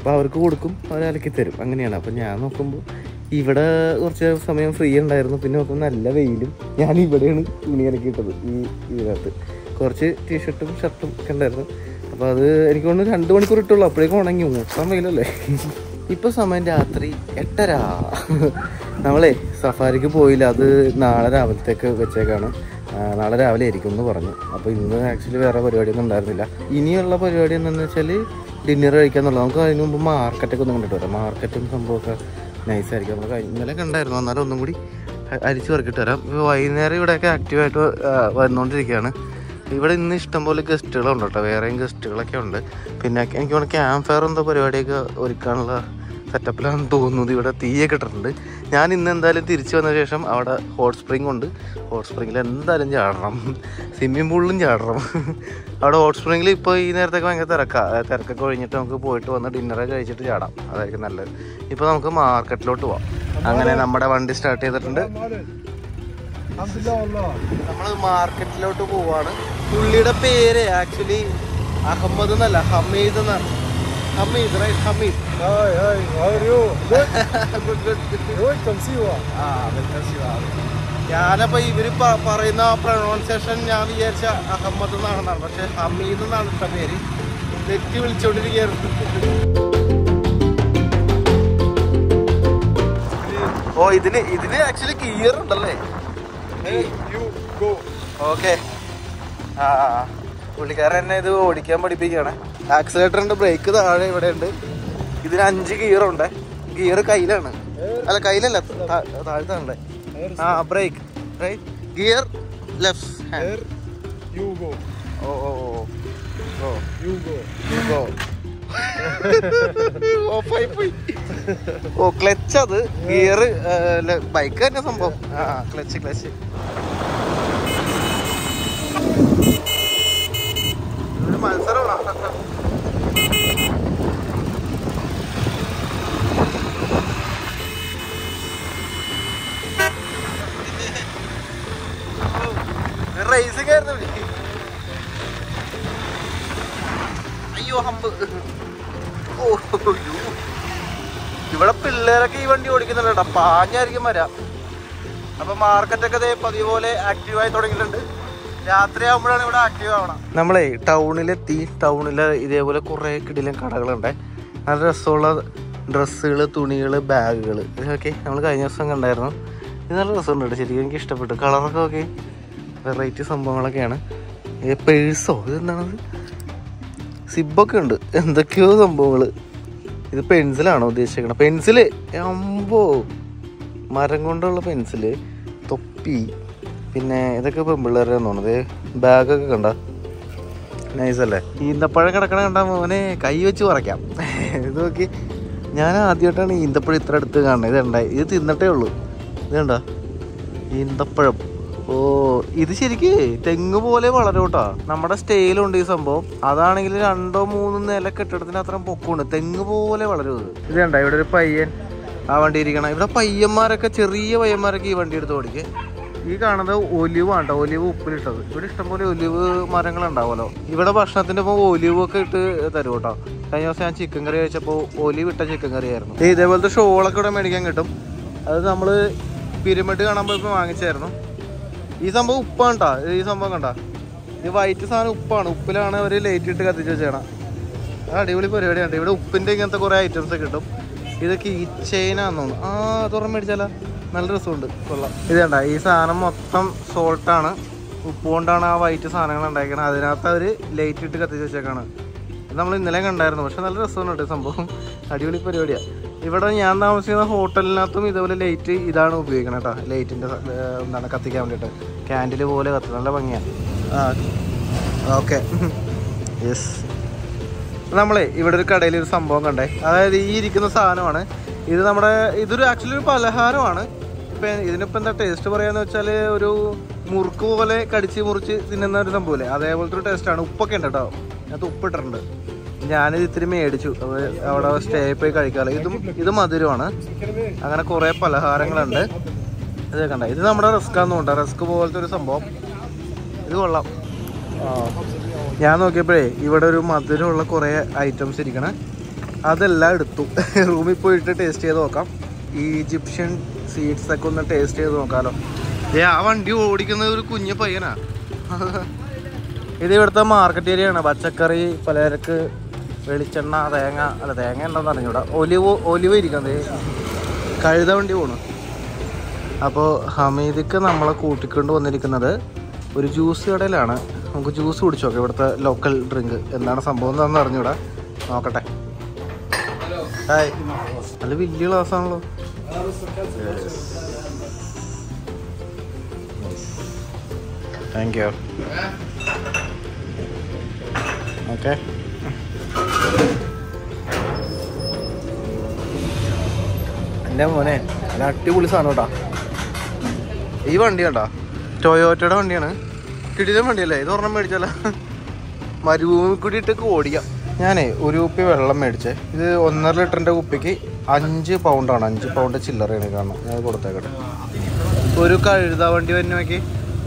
അപ്പോൾ അവർക്ക് കൊടുക്കും അവർ അലക്കി തരും അങ്ങനെയാണ് അപ്പോൾ ഞാൻ നോക്കുമ്പോൾ ഇവിടെ കുറച്ച് സമയം ഫ്രീ ഉണ്ടായിരുന്നു പിന്നെ നോക്കുമ്പോൾ നല്ല വെയിലും ഞാൻ ഇവിടെയാണ് തുണി അലക്കിയിട്ടത് ഈ ഇതിനകത്ത് കുറച്ച് ടീഷർട്ടും ഷർട്ടും ഒക്കെ ഉണ്ടായിരുന്നു അപ്പോൾ അത് എനിക്ക് തോന്നുന്നു രണ്ട് മണിക്കൂർ ഇട്ടുള്ളൂ അപ്പോഴേക്കും ഉണങ്ങി മൊത്തം വെയിലല്ലേ ഇപ്പോൾ സമയം രാത്രി എട്ടര നമ്മളെ സഫാരിക്ക് പോയില്ല അത് നാളെ രാവിലത്തേക്ക് വെച്ചേക്കാണ് ആ, നാളെ രാവിലെ ആയിരിക്കും എന്ന് പറഞ്ഞു അപ്പോൾ ഇന്ന് ആക്ച്വലി വേറെ പരിപാടിയൊന്നും ഉണ്ടായിരുന്നില്ല ഇനിയുള്ള പരിപാടി എന്താണെന്ന് വെച്ചാൽ ഡിന്നർ കഴിക്കാന്നുള്ളത് നമുക്ക് അതിന് മുമ്പ് മാർക്കറ്റൊക്കെ ഒന്ന് കണ്ടിട്ട് വരാം മാർക്കറ്റും സംഭവമൊക്കെ നൈസായിരിക്കും നമ്മൾ കഴിഞ്ഞ ഇന്നലെ കണ്ടായിരുന്നു എന്നാലും ഒന്നും കൂടി അ- അരിച്ച് പറക്കിട്ട് വരാം ഇപ്പോൾ വൈകുന്നേരം ഇവിടെയൊക്കെ ആക്റ്റീവായിട്ട് വന്നുകൊണ്ടിരിക്കുകയാണ് ഇവിടെ ഇന്ന് ഇഷ്ടംപോലെ ഗസ്റ്റുകളുണ്ട് കേട്ടോ വേറെയും ഗസ്റ്റുകളൊക്കെ ഉണ്ട് പിന്നെ എനിക്ക് തോന്നുന്നു ക്യാമ്പ് ഫയർ എന്തോ പരിപാടിയൊക്കെ ഒരുക്കാനുള്ള സെറ്റപ്പിലാണെന്ന് തോന്നുന്നത് ഇവിടെ തീയൊക്കെ ഇട്ടിട്ടുണ്ട് ഞാൻ ഇന്ന് എന്തായാലും തിരിച്ചു വന്ന ശേഷം അവിടെ ഹോട്ട് സ്പ്രിംഗ് ഉണ്ട് ഹോട്ട് സ്പ്രിങ്ങിൽ എന്തായാലും ചാടണം സ്വിമ്മിംഗ് പൂളിലും ചാടണം അവിടെ ഹോട്ട് സ്പ്രിങ്ങിൽ ഇപ്പോൾ ഈ നേരത്തൊക്കെ ഭയങ്കര തിരക്കാണ് തിരക്കൊക്കെ ഒഴിഞ്ഞിട്ട് നമുക്ക് പോയിട്ട് വന്ന് ഡിന്നറൊക്കെ കഴിച്ചിട്ട് ചാടാം അതായിരിക്കും നല്ലത് ഇപ്പോൾ നമുക്ക് മാർക്കറ്റിലോട്ട് പോവാം അങ്ങനെ നമ്മുടെ വണ്ടി സ്റ്റാർട്ട് ചെയ്തിട്ടുണ്ട് Alhamdulillah Allah. നമ്മൾ മാർക്കറ്റിലോട്ട് പോവാണ് പുള്ളിയുടെ പേര് ആക്ച്വലി അഹമ്മദ് എന്നല്ല ഹമീദ് എന്നാണ് Hameed right Hameed Hi, hi, how are you? Good? Good good Good, come see you. ആ വെൽക്കം ശിവ ഞാനപ്പോ ഇവര് പ- പറയുന്ന പ്രൊണൗൺസിയേഷൻ ഞാൻ വിചാരിച്ച അഹമ്മദ് എന്നാണെന്നാണ് പക്ഷെ ഹമീദ് എന്നാണ് ഇട്ട പേര് തെറ്റി വിളിച്ചോണ്ടിരിക്കുകയായിരുന്നു ഓ ഇതിന് ഇതിന് ആക്ച്വലി ഗിയർ ഉണ്ടല്ലേ Hey, you go. ഓക്കെ ആ പുള്ളിക്കാരൻ എന്നെ ഇത് ഓടിക്കാൻ പഠിപ്പിക്കുകയാണ് ആക്സിലേറ്റർ ഉണ്ട് ബ്രേക്ക് താഴെ ഇവിടെ ഉണ്ട് ഇതിന് അഞ്ച് ഗിയർ ഉണ്ട് ഗിയർ കയ്യിലാണ് അല്ല കയ്യിലല്ല താ- താഴത്താണല്ലേ Here, ആ brake right gear left hand here, you go. ഓ ഓ ഓ ഓ You go. ഗോ ഓഫായി പോയി ഓ ക്ലച്ച് അത് ഗിയർ ബൈക്ക് തന്നെ സംഭവം ആ ക്ലച്ച് ക്ലച്ച് ഒരു മത്സരമാണ് റേസിംഗ് ആയിരുന്നു ഇവിടെ. അയ്യോ ഹമ്പ് ഓ അയ്യോ. ഇവിടെ പിള്ളേരൊക്കെ ഈ വണ്ടി ഓടിക്കുന്നുണ്ട് കേട്ടോ പാഞ്ഞായിരിക്കും വരാം അപ്പൊ മാർക്കറ്റൊക്കെ ദേ പതിപോലെ ആക്റ്റീവായി തുടങ്ങിയിട്ടുണ്ട് രാത്രി ആകുമ്പോഴാണ് ഇവിടെ ആക്റ്റീവ് ആവണം നമ്മളെ ടൗണിലെത്തി ടൗണിൽ ഇതേപോലെ കുറേ കിടിലൻ കടകളുണ്ട് നല്ല രസമുള്ള ഡ്രസ്സുകൾ തുണികൾ ബാഗുകൾ ഇതൊക്കെ നമ്മൾ കഴിഞ്ഞ ദിവസം കണ്ടായിരുന്നു ഇത് നല്ല രസമുണ്ട് കേട്ടോ ശരിക്കും എനിക്ക് ഇഷ്ടപ്പെട്ടു കളറൊക്കെ ഓക്കെ വെറൈറ്റി സംഭവങ്ങളൊക്കെയാണ് പേഴ്സോ ഇതെന്താണത് സിബൊക്കെ ഉണ്ട് എന്തൊക്കെയോ സംഭവങ്ങൾ ഇത് പെൻസിലാണോ ഉദ്ദേശിക്കുന്നത് പെൻസില് അമ്പോ മരം കൊണ്ടുള്ള പെൻസില് തൊപ്പി പിന്നെ ഇതൊക്കെ പെൺപിള്ളേരെ തോന്നുന്നത് ബാഗൊക്കെ കണ്ട നൈസ് അല്ലേ ഈന്തപ്പഴം കിടക്കണ കണ്ട മോനെ കൈ വെച്ച് പറിക്കാം ഇത് നോക്കി ഞാൻ ആദ്യമായിട്ടാണ് ഈന്തപ്പഴം ഇത്ര അടുത്ത് കാണുന്നത് ഇത് ഉണ്ടായി ഇത് തിന്നിട്ടേ ഉള്ളൂ ഇത് കണ്ട ഈന്തപ്പഴം ഓ ഇത് ശരിക്ക് തെങ്ങ് പോലെ വളരും കേട്ടോ നമ്മുടെ സ്റ്റൈലുണ്ട് ഈ സംഭവം അതാണെങ്കിൽ രണ്ടോ മൂന്നോ നില കെട്ടിടത്തിന് അത്ര പൊക്കമുണ്ട് തെങ്ങ് പോലെ വളരും ഇത് ഇത് കണ്ട ഇവിടെ ഒരു പയ്യൻ ആ വണ്ടി ഇരിക്കണം ഇവിടെ പയ്യന്മാരൊക്കെ ചെറിയ പയ്യന്മാരൊക്കെ ഈ വണ്ടി എടുത്ത് ഓടിക്കുക ഈ കാണുന്നത് ഒലിവ് ആണ് ഒലിവ് ഉപ്പിലിട്ടത് ഇവിടെ ഇഷ്ടംപോലെ ഒലിവ് മരങ്ങൾ ഉണ്ടാവുമല്ലോ ഇവിടെ ഭക്ഷണത്തിന്റെ ഒപ്പം ഒലിവ് ഒക്കെ ഇട്ട് തരും കേട്ടോ കഴിഞ്ഞ ദിവസം ഞാൻ ചിക്കൻ കറി കഴിച്ചപ്പോൾ ഒലിവ് ഇട്ട ചിക്കൻ കറി ആയിരുന്നു ദേ ഇതേപോലത്തെ ഷോളൊക്കെ ഇവിടെ മേടിക്കാൻ കിട്ടും അത് നമ്മള് പിരമിഡ് കാണാൻ പോയപ്പോൾ വാങ്ങിച്ചായിരുന്നു ഈ സംഭവം ഉപ്പാണ് കേട്ടോ ഈ സംഭവം കണ്ട ഈ വൈറ്റ് സാധനം ഉപ്പാണ് ഉപ്പിലാണ് അവർ ലൈറ്റ് ഇട്ട് കത്തിച്ച് വെച്ചേണം അത് അടിപൊളി പരിപാടിയാണ് ഇവിടെ ഉപ്പിന്റെ ഇങ്ങനത്തെ കുറെ ഐറ്റംസ് കിട്ടും ഇതൊക്കെ ഈ ചെയിനാന്ന് തോന്നുന്നു ആ തുറന്ന് മേടിച്ചാലോ നല്ല രസമുണ്ട് കൊള്ളാം ഇത് കണ്ട ഈ സാധനം മൊത്തം സോൾട്ടാണ് ഉപ്പ് കൊണ്ടാണ് ആ വൈറ്റ് സാധനങ്ങൾ ഉണ്ടാക്കിയത് അതിനകത്ത് അവർ ലൈറ്റ് ഇട്ട് കത്തിച്ച് വെച്ചേക്കാണ് ഇത് നമ്മൾ ഇന്നലെ കണ്ടായിരുന്നു പക്ഷെ നല്ല രസമാണ് കേട്ടോ ഈ സംഭവം അടിപൊളി പരിപാടിയാണ് ഇവിടെ ഞാൻ താമസിക്കുന്ന ഹോട്ടലിനകത്തും ഇതേപോലെ ലൈറ്റ് ഇതാണ് ഉപയോഗിക്കുന്നത് കേട്ടോ ലൈറ്റിൻ്റെ എന്താണ് കത്തിക്കാൻ വേണ്ടിയിട്ട് ക്യാൻഡിൽ പോലെ കത്തി നല്ല ഭംഗിയാണ് ആ ഓക്കെ യെസ് നമ്മളെ ഇവിടെ ഒരു കടയിൽ ഒരു സംഭവം കണ്ടേ അതായത് ഈ ഇരിക്കുന്ന സാധനമാണ് ഇത് നമ്മുടെ ഇതൊരു ആക്ച്വലി ഒരു പലഹാരമാണ് ഇപ്പം ഇതിനിപ്പോൾ എന്താ ടേസ്റ്റ് പറയാന്ന് വെച്ചാൽ ഒരു മുറുക്ക് പോലെ കടിച്ച് മുറിച്ച് തിന്നുന്ന ഒരു സംഭവമില്ലേ അതേപോലത്തെ ഒരു ടേസ്റ്റാണ് ഉപ്പൊക്കെ ഉണ്ട് കേട്ടോ അതിനകത്ത് ഉപ്പിട്ടിട്ടുണ്ട് ഞാനിത് ഇത്തിരി മേടിച്ചു അത് അവിടെ സ്റ്റേ പോയി കഴിക്കാമല്ലോ ഇതും ഇത് മധുരമാണ് അങ്ങനെ കുറേ പലഹാരങ്ങളുണ്ട് ഇത് കണ്ട ഇത് നമ്മുടെ റിസ്ക് ആണെന്നുണ്ട് റിസ്ക് പോലത്തെ ഒരു സംഭവം ഇത് കൊള്ളാം ആ. ഞാൻ നോക്കിയപ്പോഴേ ഇവിടെ ഒരു മധുരമുള്ള കുറേ ഐറ്റംസ് ഇരിക്കണേ അതെല്ലാം എടുത്തു റൂമിൽ പോയിട്ട് ടേസ്റ്റ് ചെയ്ത് നോക്കാം ഈ ഈജിപ്ഷ്യൻ സീഡ്സ് ഒക്കെ ഒന്ന് ടേസ്റ്റ് ചെയ്ത് നോക്കാമല്ലോ ഏ ആ വണ്ടി ഓടിക്കുന്നത് ഒരു കുഞ്ഞു പയ്യനാ ഇത് ഇവിടുത്തെ മാർക്കറ്റ് ഏരിയ ആണ് പച്ചക്കറി പലചരക്ക് വെളിച്ചെണ്ണ തേങ്ങ അല്ല തേങ്ങ ഉണ്ടെന്ന് അറിഞ്ഞൂടാ ഒലിവ് ഒലിവ് ഇരിക്കുന്നത് കഴുത വണ്ടി പോണു അപ്പോൾ ഹമീദിക്ക് നമ്മളെ കൂട്ടിക്കൊണ്ട് വന്നിരിക്കുന്നത് ഒരു ജ്യൂസ് കടയിലാണ് നമുക്ക് ജ്യൂസ് കുടിച്ചു നോക്കാം ഇവിടുത്തെ ലോക്കൽ ഡ്രിങ്ക് എന്താണ് സംഭവം എന്താണെന്ന് അറിഞ്ഞൂടാ നോക്കട്ടെ ഹായ് നല്ല വലിയ ഗ്ലാസ് ആണല്ലോ താങ്ക് യു ഓക്കെ എൻ്റെ മോനെ നല്ല അടിപൊളി സാധനം കേട്ടാ ഈ വണ്ടി കേട്ടാ ടൊയോറ്റയുടെ വണ്ടിയാണ് കിടിലൻ വണ്ടിയല്ലേ ഇത് ഒരെണ്ണം മേടിച്ചല്ല മരുഭൂമി കൂടി ഇട്ടൊക്കെ ഓടിക്കാം ഞാനേ ഒരു കുപ്പി വെള്ളം മേടിച്ചേ ഇത് ഒന്നര ലിറ്ററിൻ്റെ കുപ്പിക്ക് അഞ്ച് പൗണ്ടാണ് അഞ്ച് പൗണ്ട് ചില്ലറയാണ് കാണുന്നത് ഞാൻ കൊടുത്തേക്കട്ടെ ഒരു കഴുത വണ്ടി തന്നെ നോക്കി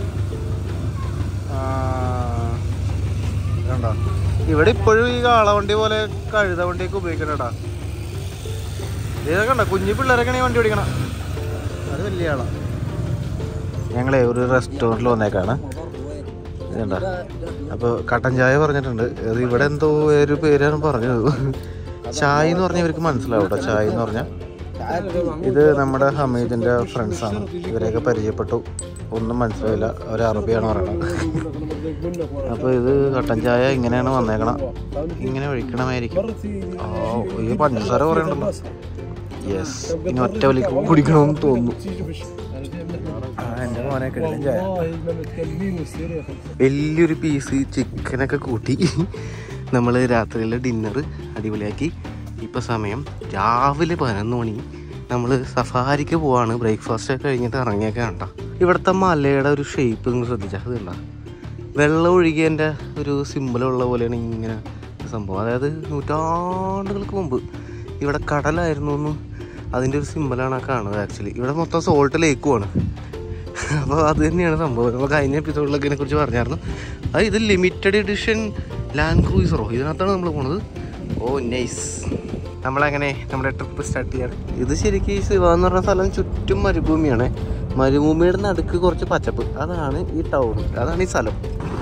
കണ്ടോ ഇവിടെ ഇപ്പോഴും ഈ കാളവണ്ടി പോലെ കഴുത വണ്ടിയൊക്കെ ഉപയോഗിക്കണേട്ടാ ഇതൊക്കെ കണ്ടോ കുഞ്ഞു പിള്ളേരൊക്കെയാണ് ഈ വണ്ടി ഓടിക്കണം അത് വലിയ ആളാ ഞങ്ങളെ ഒരു റെസ്റ്റോറൻറ്റിൽ വന്നേക്കാണ് ഇതുണ്ട അപ്പോൾ കട്ടൻ ചായ പറഞ്ഞിട്ടുണ്ട് അത് ഇവിടെ എന്തോ ഒരു പേരാണ് പറഞ്ഞത് ചായ എന്ന് പറഞ്ഞാൽ ഇവർക്ക് മനസ്സിലാവും കേട്ടോ ചായ എന്ന് പറഞ്ഞാൽ ഇത് നമ്മുടെ ഹമീദിൻ്റെ ഫ്രണ്ട്സാണ് ഇവരെയൊക്കെ പരിചയപ്പെട്ടു ഒന്നും മനസ്സിലായില്ല അവർ അറബിയാണ് പറയണത് അപ്പോൾ ഇത് കട്ടൻ ചായ ഇങ്ങനെയാണ് വന്നേക്കണം ഇങ്ങനെ ഒഴിക്കണമായിരിക്കും ആ ഈ പഞ്ചസാര പറയണ്ടല്ലോ യെസ് ഇനി ഒറ്റ വലി കുടിക്കണമെന്ന് തോന്നുന്നു ആ എൻ്റെ മോനെ കിടലും ചായ വലിയൊരു പീസ് ചിക്കനൊക്കെ കൂട്ടി നമ്മൾ രാത്രിയിലെ ഡിന്നർ അടിപൊളിയാക്കി ഇപ്പോൾ സമയം രാവിലെ പതിനൊന്ന് മണി നമ്മൾ സഫാരിക്ക് പോവാണ് ബ്രേക്ക്ഫാസ്റ്റ് ഒക്കെ കഴിഞ്ഞിട്ട് ഇറങ്ങിയൊക്കെ കണ്ട ഇവിടുത്തെ മലയുടെ ഒരു ഷേപ്പ് നിങ്ങൾ ശ്രദ്ധിച്ചാൽ അത് കണ്ട വെള്ളം ഒഴുകിയതിൻ്റെ ഒരു സിമ്പിളുള്ള പോലെയാണ് ഇങ്ങനെ സംഭവം അതായത് നൂറ്റാണ്ടുകൾക്ക് മുമ്പ് ഇവിടെ കടലായിരുന്നു എന്നും അതിൻ്റെ ഒരു സിമ്പിളാണ് ആ കാണുന്നത് ആക്ച്വലി ഇവിടെ മൊത്തം സോൾട്ട് ലേക്കുമാണ് അപ്പോൾ അത് തന്നെയാണ് സംഭവം നമ്മൾ കഴിഞ്ഞ എപ്പിസോഡിലൊക്കെ ഇതിനെക്കുറിച്ച് പറഞ്ഞായിരുന്നു അത് ഇത് ലിമിറ്റഡ് എഡിഷൻ ലാൻഡ് ക്രൂയിസറോ ഇതിനകത്താണ് നമ്മൾ പോണത് ഓ നൈസ് നമ്മളങ്ങനെ നമ്മുടെ ട്രിപ്പ് സ്റ്റാർട്ട് ചെയ്യാറ് ഇത് ശരിക്കും ഈ ശിവ എന്ന് പറഞ്ഞ സ്ഥലം ചുറ്റും മരുഭൂമിയാണ് മരുഭൂമിയുടെ നടുക്ക് കുറച്ച് പച്ചപ്പ് അതാണ് ഈ ടൗൺ അതാണ് ഈ സ്ഥലം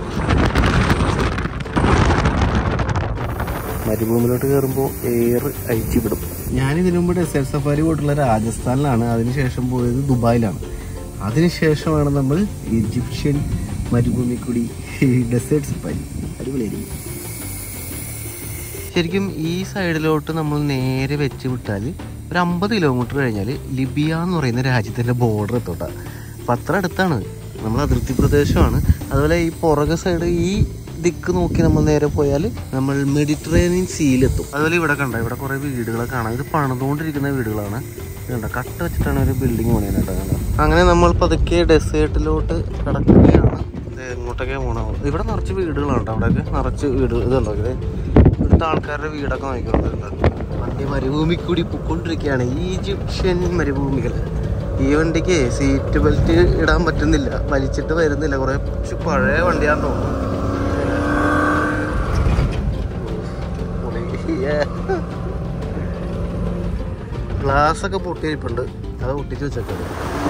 മരുഭൂമിയിലോട്ട് കയറുമ്പോൾ എയർ അയച്ചു വിടും ഞാൻ ഇതിനു മുമ്പ് ഡെസേർട്ട് സഫാരി പോയിട്ടുള്ള രാജസ്ഥാനിലാണ് അതിനുശേഷം പോയത് ദുബായിലാണ് അതിനുശേഷമാണ് നമ്മൾ ഈജിപ്ഷ്യൻ മരുഭൂമി കൂടി ഡെസേർട്ട് സഫാരി അടിപൊളിയായിരിക്കും ശരിക്കും ഈ സൈഡിലോട്ട് നമ്മൾ നേരെ വെച്ച് വിട്ടാൽ ഒരു അമ്പത് കിലോമീറ്റർ കഴിഞ്ഞാൽ ലിബിയ എന്ന് പറയുന്ന രാജ്യത്തിൻ്റെ ബോർഡർ എത്തോട്ടാ അപ്പം അത്ര അടുത്താണ് നമ്മൾ അതിർത്തി പ്രദേശമാണ് അതുപോലെ ഈ പുറകെ സൈഡ് ഈ ദിക്ക് നോക്കി നമ്മൾ നേരെ പോയാൽ നമ്മൾ മെഡിറ്ററേനിയൻ സീയിലെത്തും അതുപോലെ ഇവിടെ കണ്ട ഇവിടെ കുറേ വീടുകളൊക്കെ കാണാം ഇത് പണിതുകൊണ്ടിരിക്കുന്ന വീടുകളാണ് ഇത് കണ്ട കട്ട വെച്ചിട്ടാണ് ഒരു ബിൽഡിംഗ് പണിയാനായിട്ട് കണ്ടത് അങ്ങനെ നമ്മൾ പതുക്കെ ഡെസേർട്ടിലോട്ട് കടക്കുകയാണ് ഇത് എങ്ങോട്ടൊക്കെ പോകണം ഇവിടെ നിറച്ച് വീടുകളാണ് കേട്ടോ അവിടെയൊക്കെ നിറച്ച് വീട് ഇതുണ്ടോ ഇത് ഇവിടുത്തെ ആൾക്കാരുടെ വീടൊക്കെ നോക്കിക്കൊണ്ടിരുന്നത് വണ്ടി മരുഭൂമി കൂടി പൊയ്ക്കൊണ്ടിരിക്കുകയാണ് ഈജിപ്ഷ്യൻ മരുഭൂമികൾ ഈ വണ്ടിക്ക് സീറ്റ് ബെൽറ്റ് ഇടാൻ പറ്റുന്നില്ല വലിച്ചിട്ട് വരുന്നില്ല കുറെ പഴയ വണ്ടിയാന്ന് തോന്നുന്നു ഗ്ലാസ് ഒക്കെ പൊട്ടിയിരിപ്പുണ്ട് അത് പൊട്ടിച്ച് വെച്ചേക്കാം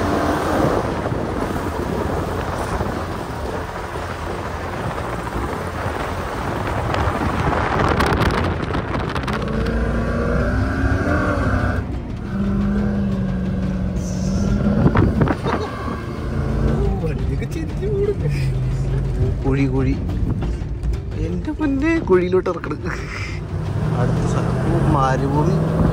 കുഴി കുഴി എന്റെ മുന്നേ കുഴിയിലോട്ട് ഇറക്കണം അടുത്ത സ്ഥലം ഓ, മരുഭൂമി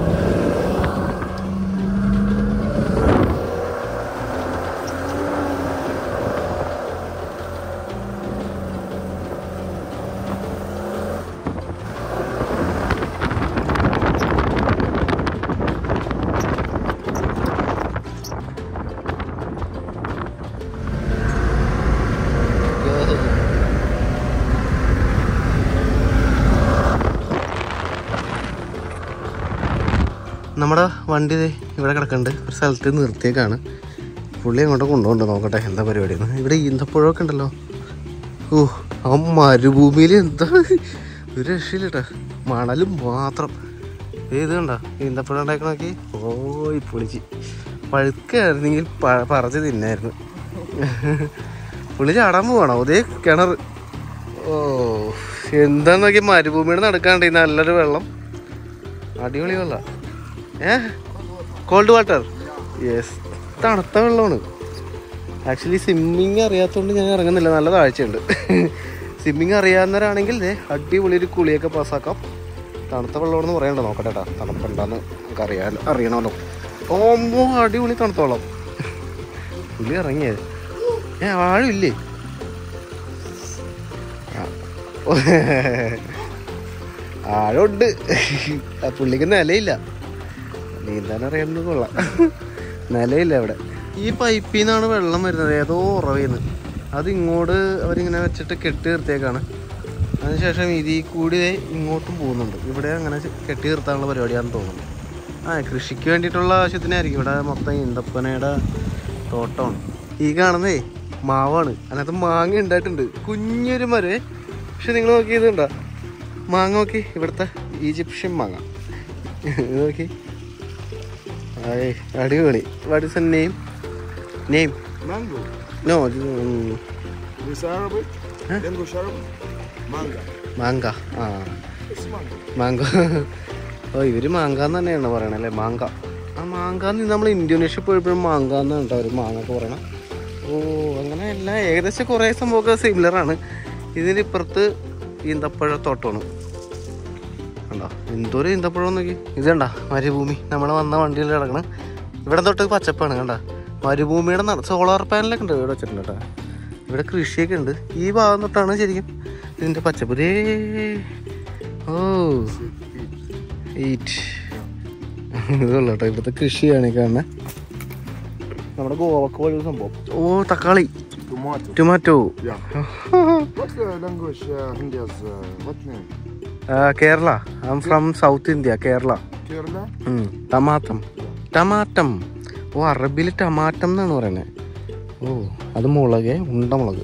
നമ്മുടെ വണ്ടി ദേ ഇവിടെ കിടക്കുന്നുണ്ട് ഒരു സ്ഥലത്ത് നിർത്തിയേക്കാണ് പുള്ളി അങ്ങോട്ട് കൊണ്ടുപോണ്ട് നോക്കട്ടെ എന്താ പരിപാടിയെന്ന് ഇവിടെ ഈന്തപ്പുഴമൊക്കെ ഉണ്ടല്ലോ ഓ ആ മരുഭൂമിയിൽ എന്താ ഒരു രക്ഷയില്ലട്ടാ മണലും മാത്രം ഇത് കണ്ടോ ഈന്തപ്പഴം ഉണ്ടാക്കി നോക്കി ഓയ് പൊളിച്ച് പഴുക്കായിരുന്നെങ്കിൽ പ- പറിച്ച് തിന്നായിരുന്നു പുള്ളി ചാടാൻ പോവാണോ അതേ കിണർ ഓ എന്താന്ന് നോക്കി മരുഭൂമിയുടെ നടക്കാണ്ട് ഈ നല്ലൊരു വെള്ളം അടിപൊളി വെള്ളം ഏ കോൾഡ് വാട്ടർ യെസ് തണുത്ത വെള്ളമാണ് ആക്ച്വലി സ്വിമ്മിങ് അറിയാത്തതുകൊണ്ട് ഞാൻ ഇറങ്ങുന്നില്ല നല്ല താഴ്ചയുണ്ട് സ്വിമ്മിങ് അറിയാവുന്നവരാണെങ്കിൽ ദേ അടിപൊളി ഒരു കുളിയൊക്കെ പാസ്സാക്കാം തണുത്ത വെള്ളമാണെന്ന് പറയണ്ട നോക്കട്ടെ കേട്ടോ തണുപ്പുണ്ടാന്ന് നമുക്ക് അറിയാലോ അറിയണമല്ലോ ഓമ്പോ അടിപൊളി തണുത്ത വെള്ളം പുള്ളി ഇറങ്ങിയത് ഏ ആഴുമില്ലേ ആഴുണ്ട് ആ പുള്ളിക്ക് നിലയില്ല നീന്താൻ അറിയാമെന്ന് കൊള്ളാം നിലയില്ല അവിടെ ഈ പൈപ്പിൽ നിന്നാണ് വെള്ളം വരുന്നത് ഏതോ ഉറവിന്ന് അത് ഇങ്ങോട്ട് അവരിങ്ങനെ വെച്ചിട്ട് കെട്ടി നിർത്തിയേക്കാണ് അതിനുശേഷം ഇതിൽ കൂടി ദേ ഇങ്ങോട്ടും പോകുന്നുണ്ട് ഇവിടെ അങ്ങനെ കെട്ടി നിർത്താനുള്ള പരിപാടിയാണെന്ന് തോന്നുന്നു ആ കൃഷിക്ക് വേണ്ടിയിട്ടുള്ള ആവശ്യത്തിനായിരിക്കും ഇവിടെ മൊത്തം ഈന്തപ്പനയുടെ തോട്ടമാണ് ഈ കാണുന്നേ മാവാണ് അതിനകത്ത് മാങ്ങ ഉണ്ടായിട്ടുണ്ട് കുഞ്ഞൊരു മരേ പക്ഷെ നിങ്ങൾ നോക്കിയത് ഉണ്ടോ മാങ്ങ നോക്കി ഇവിടുത്തെ ഈജിപ്ഷ്യൻ മാങ്ങ ഇത് നോക്കി അയ് അടിപൊളി what is name name Mango. No This Arabic. English Arabic. Manga. മാങ്ക ആ It's mango. മാങ്ക ഓ ഇവര് മാങ്ക എന്ന് തന്നെയാണ് പറയണത് അല്ലേ മാങ്ക ആ മാങ്ക എന്ന് നമ്മൾ ഇന്തോനേഷ്യ പോയപ്പോഴും മാങ്ക എന്ന് കേട്ടോ അവർ മാങ്ങ ഒക്കെ പറയണം ഓ അങ്ങനെ എല്ലാം ഏകദേശം കുറേ സംഭവമൊക്കെ സിമിലർ ആണ് ഇതിന് ഇപ്പുറത്ത് ഈന്തപ്പഴ തോട്ടമാണ് കണ്ടോ എന്തോരം ഈന്തപ്പഴം നോക്കി ഇത് കണ്ട മരുഭൂമി നമ്മൾ വന്ന വണ്ടിയിൽ കിടക്കണം ഇവിടെ തൊട്ട് പച്ചപ്പാണ് കണ്ട മരുഭൂമിയുടെ സോളാർ പാനലൊക്കെ ഉണ്ട് ഇവിടെ വെച്ചിട്ടുണ്ട് കേട്ടോ ഇവിടെ കൃഷിയൊക്കെ ഉണ്ട് ഈ ഭാഗം തൊട്ടാണ് ശരിക്കും ഇതിൻ്റെ പച്ചപ്പ് ദേ ഓ എയ്റ്റ് ഇതുള്ള കേട്ടോ ഇവിടുത്തെ കൃഷിയാണ് ഈ കാണുന്നത് നമ്മുടെ ഗോവക്ക് പോലെ ഒരു സംഭവം ഓ തക്കാളി Tomato. Tomato Yeah. What uh, language uh, India's uh, what name? Kerala I am from south India Kerala Kerala? ടമാറ്റം ടമാറ്റം ഓ അറബിയിൽ ടമാറ്റം എന്നാണ് പറയുന്നത് ഓ അത് മുളക് ഉണ്ട മുളക്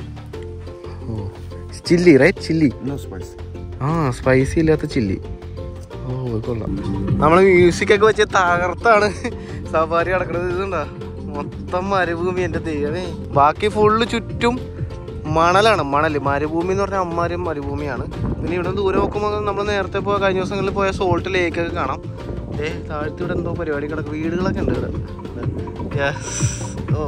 ഓ chilli right chilli No spice. ആ സ്പൈസി ഇല്ലാത്ത ചില്ലി ഓ ഇത് കൊള്ളാം നമ്മൾ മ്യൂസിക് ഒക്കെ വെച്ച് തകർത്താണ് സഫാരി നടക്കുന്നത് ഇതുണ്ടാ മൊത്തം മരുഭൂമി എൻ്റെ ദൈവമേ ബാക്കി ഫുള്ള് ചുറ്റും മണലാണ് മണൽ മരുഭൂമി എന്ന് പറഞ്ഞാൽ അമ്മാരും മരുഭൂമിയാണ് പിന്നെ ഇവിടെ ദൂരെ നോക്കുമ്പോൾ നമ്മൾ നേരത്തെ പോയ കഴിഞ്ഞ ദിവസങ്ങളിൽ പോയ സോൾട്ട് ലേക്കൊക്കെ കാണാം ഏ താഴത്ത് ഇവിടെ എന്തോ പരിപാടി കിടക്കും വീടുകളൊക്കെ ഉണ്ട് ഇവിടെ Yes. ഓ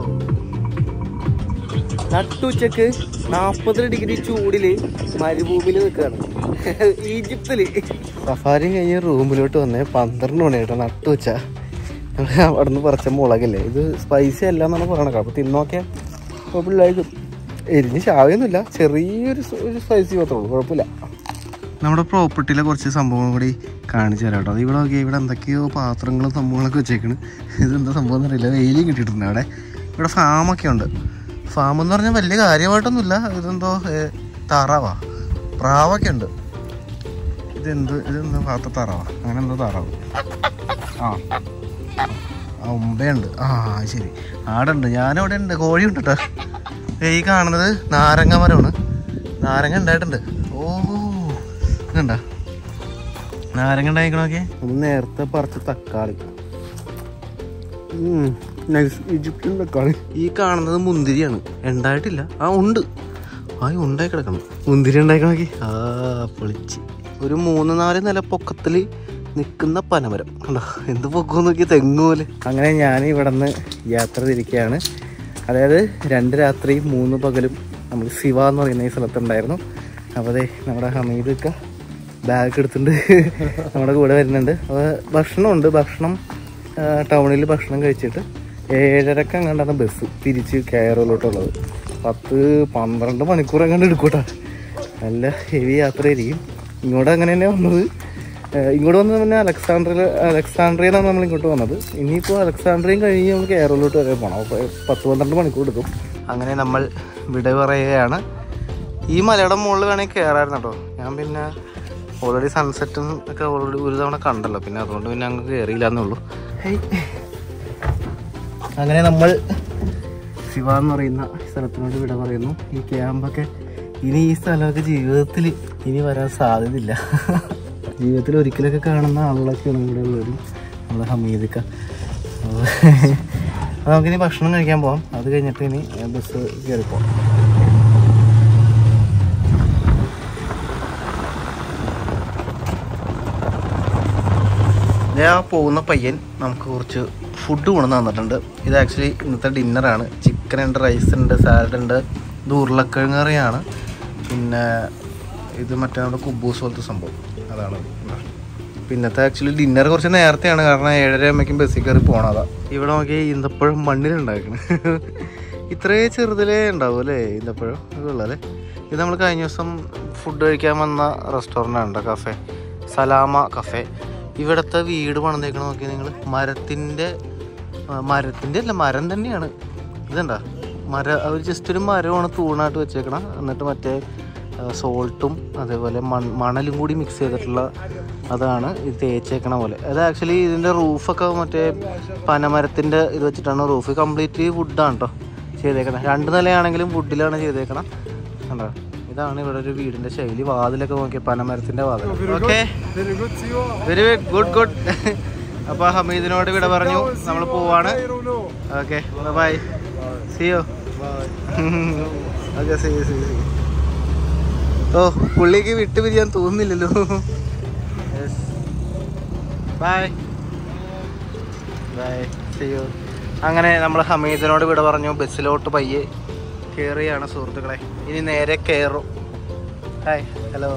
നട്ടുച്ചക്ക് നാൽപ്പത് ഡിഗ്രി ചൂടില് മരുഭൂമിയിൽ നിൽക്കുകയാണ് ഈജിപ്തില് സഫാരി കഴിഞ്ഞ് റൂമിലോട്ട് വന്നേ പന്ത്രണ്ട് മണിയായിട്ട് നട്ടുവച്ച അവിടെ നിന്ന് പറിച്ച മുളകില്ലേ ഇത് സ്പൈസി അല്ല എന്നാണ് പറയണത് അപ്പൊ തിന്നോക്കിയാൽ കുഴപ്പമില്ലായിരിക്കും എരിഞ്ഞ് ചാവയൊന്നുമില്ല ചെറിയൊരു സ് ഒരു സ്പൈസി മാത്രമേ ഉള്ളൂ കുഴപ്പമില്ല നമ്മുടെ പ്രോപ്പർട്ടിയിലെ കുറച്ച് സംഭവങ്ങൾ കൂടി കാണിച്ചു തരാം കേട്ടോ ഇവിടെ നോക്കി ഇവിടെ എന്തൊക്കെയോ പാത്രങ്ങളും സംഭവങ്ങളൊക്കെ വെച്ചേക്കണ് ഇതെന്താ സംഭവം എന്നറിയില്ല വെയിലും കിട്ടിയിട്ടുണ്ട് അവിടെ ഇവിടെ ഫാമൊക്കെ ഉണ്ട് ഫാം എന്ന് പറഞ്ഞാൽ വലിയ കാര്യമായിട്ടൊന്നുമില്ല ഇതെന്തോ ഏ, താറാവാ പ്രാവൊക്കെ ഉണ്ട് ഇതെന്ത് ഇതെന്താ പാത്ര താറാവാ അങ്ങനെ എന്തോ താറാവ് ആ ആ ഉമ്പയുണ്ട് ആ ശരി ആടുണ്ട് ഞാനവിടെ ഉണ്ട് കോഴിയുണ്ട് കേട്ടോ ദേ ഈ കാണുന്നത് നാരങ്ങ മരമാണ് നാരങ്ങ ഉണ്ടായിട്ടുണ്ട് ഓ ഇതുണ്ട നാരങ്ങ ഉണ്ടായിക്കണോക്കെ നമ്മൾ നേരത്തെ പറിച്ച തക്കാളി ഉം, nice. ഈജിപ്ഷ്യൻ തക്കാളി ഈ കാണുന്നത് മുന്തിരിയാണ് ഉണ്ടായിട്ടില്ല ആ ഉണ്ട് ആ ഉണ്ടായി കിടക്കണം മുന്തിരി ഉണ്ടായിക്കണോക്കി ആ പൊളിച്ച് ഒരു മൂന്ന് നാല് നില പൊക്കത്തിൽ നിൽക്കുന്ന പനമരം കണ്ടോ എന്ത് പൊക്കം നോക്കി തെങ്ങ് പോലെ അങ്ങനെ ഞാൻ ഇവിടെ നിന്ന് യാത്ര തിരിക്കുകയാണ് അതായത് രണ്ട് രാത്രി മൂന്ന് പകലും നമ്മൾ ശിവ എന്ന് പറയുന്ന ഈ സ്ഥലത്തുണ്ടായിരുന്നു അപ്പോൾ അതെ നമ്മുടെ ഹമീദൊക്കെ ബാഗ് എടുത്തിട്ടുണ്ട് നമ്മുടെ കൂടെ വരുന്നുണ്ട് അപ്പോൾ ഭക്ഷണമുണ്ട് ഭക്ഷണം ടൗണിൽ ഭക്ഷണം കഴിച്ചിട്ട് ഏഴരക്ക് അങ്ങാണ്ടാണ് ബസ് തിരിച്ച് കയറോലോട്ടുള്ളത് പത്ത് പന്ത്രണ്ട് മണിക്കൂർ അങ്ങാണ്ട് എടുക്കൂട്ടാ നല്ല ഹെവി യാത്രയായിരിക്കും ഇങ്ങോട്ട് അങ്ങനെ തന്നെ വന്നത് ഏഹ് ഇങ്ങോട്ട് വന്നത് പിന്നെ അലക്സാണ്ട്രിയ അലക്സാണ്ട്രിയയിലാണ് നമ്മൾ ഇങ്ങോട്ട് വന്നത് ഇനിയിപ്പോൾ അലക്സാണ്ട്രിയയും കഴിഞ്ഞ് നമ്മൾ കേരളത്തിലോട്ട് വരെ പോകണം അപ്പോൾ പത്ത് പന്ത്രണ്ട് മണിക്കൂർ എടുക്കും അങ്ങനെ നമ്മൾ വിട പറയുകയാണ് ഈ മലയുടെ മുകളിൽ വേണമെങ്കിൽ കയറായിരുന്നു കേട്ടോ ഞാൻ പിന്നെ ഓൾറെഡി സൺസെറ്റും ഒക്കെ ഓൾറെഡി ഒരു തവണ കണ്ടല്ലോ പിന്നെ അതുകൊണ്ട് പിന്നെ അങ്ങ് കയറിയില്ല എന്നുള്ളൂ അങ്ങനെ നമ്മൾ ശിവ എന്ന് പറയുന്ന സ്ഥലത്തിനോട് വിട പറയുന്നു ഈ ക്യാമ്പൊക്കെ ഇനി ഈ സ്ഥലമൊക്കെ ജീവിതത്തിൽ ഇനി വരാൻ സാധ്യതയില്ല ജീവിതത്തിൽ ഒരിക്കലൊക്കെ കാണുന്ന ആളുകളൊക്കെയാണ് ഇവിടെ ഉള്ളത് നമ്മളെ ഹമീദിക്ക അപ്പോൾ നമുക്കിനി ഭക്ഷണം കഴിക്കാൻ പോവാം അത് കഴിഞ്ഞിട്ട് ഇനി ബസ് കയറി പോവാം ദേ ആ പോകുന്ന പയ്യൻ നമുക്ക് കുറച്ച് ഫുഡ് കൊണ്ടുവന്ന് തന്നിട്ടുണ്ട് ഇത് ആക്ച്വലി ഇന്നത്തെ ഡിന്നറാണ് ചിക്കൻ ഉണ്ട് റൈസ് ഉണ്ട് സാലഡ് ഉണ്ട് ഇത് ഉരുളക്കിഴങ്ങ് കറിയാണ് പിന്നെ ഇത് മറ്റേ നമ്മുടെ കുബൂസ് പോലത്തെ സംഭവം അതാണ് പിന്നത്തെ ആക്ച്വലി ഡിന്നർ കുറച്ച് നേരത്തെയാണ് കാരണം ഏഴര ആകുമ്പോഴേക്കും ബസ്സിൽ കയറി പോണതാ ഇവിടെ നോക്കി ഈന്തപ്പഴം മണ്ണിലുണ്ടാക്കണം ഇത്രേ ചെറുതിലേ ഉണ്ടാവും അല്ലേ ഈന്തപ്പഴം ഇതുള്ളല്ലേ ഇത് നമ്മൾ കഴിഞ്ഞ ദിവസം ഫുഡ് കഴിക്കാൻ വന്ന റെസ്റ്റോറൻ്റ് ആണ് കഫേ സലാമ കഫേ ഇവിടുത്തെ വീട് പണിതേക്കണ നോക്കി നിങ്ങൾ മരത്തിൻ്റെ മരത്തിൻ്റെ അല്ല മരം തന്നെയാണ് ഇതണ്ട മര അവർ ജസ്റ്റ് ഒരു മരമാണ് തൂണായിട്ട് വെച്ചേക്കണം എന്നിട്ട് മറ്റേ സോൾട്ടും അതേപോലെ മൺ മണലും കൂടി മിക്സ് ചെയ്തിട്ടുള്ള അതാണ് ഇത് തേച്ചേക്കണ പോലെ അത് ആക്ച്വലി ഇതിൻ്റെ റൂഫൊക്കെ മറ്റേ പനമരത്തിൻ്റെ ഇത് വെച്ചിട്ടാണ് റൂഫ് കംപ്ലീറ്റ് വുഡാണ് കേട്ടോ ചെയ്തേക്കണം രണ്ട് നിലയാണെങ്കിലും വുഡിലാണ് ചെയ്തേക്കണം കണ്ടോ ഇതാണ് ഇവിടെ ഒരു വീടിൻ്റെ ശൈലി വാതിലൊക്കെ നോക്കിയ പനമരത്തിൻ്റെ വാതിൽ okay Very good, see you. Very good good അപ്പോൾ ഹമീദിനോട് വിട പറഞ്ഞു നമ്മൾ പോവാണ് Bye, Rolo. Okay bye see you okay see see see ഓ പുള്ളിക്ക് വിട്ടു പിരിയാൻ തോന്നുന്നില്ലല്ലോ ബൈ ബൈ സിയോ അങ്ങനെ നമ്മൾ ഹമീദിനോട് വിട പറഞ്ഞു ബസ്സിലോട്ട് പയ്യെ കയറിയാണ് സുഹൃത്തുക്കളെ ഇനി നേരെ കയറും ഹായ് ഹലോ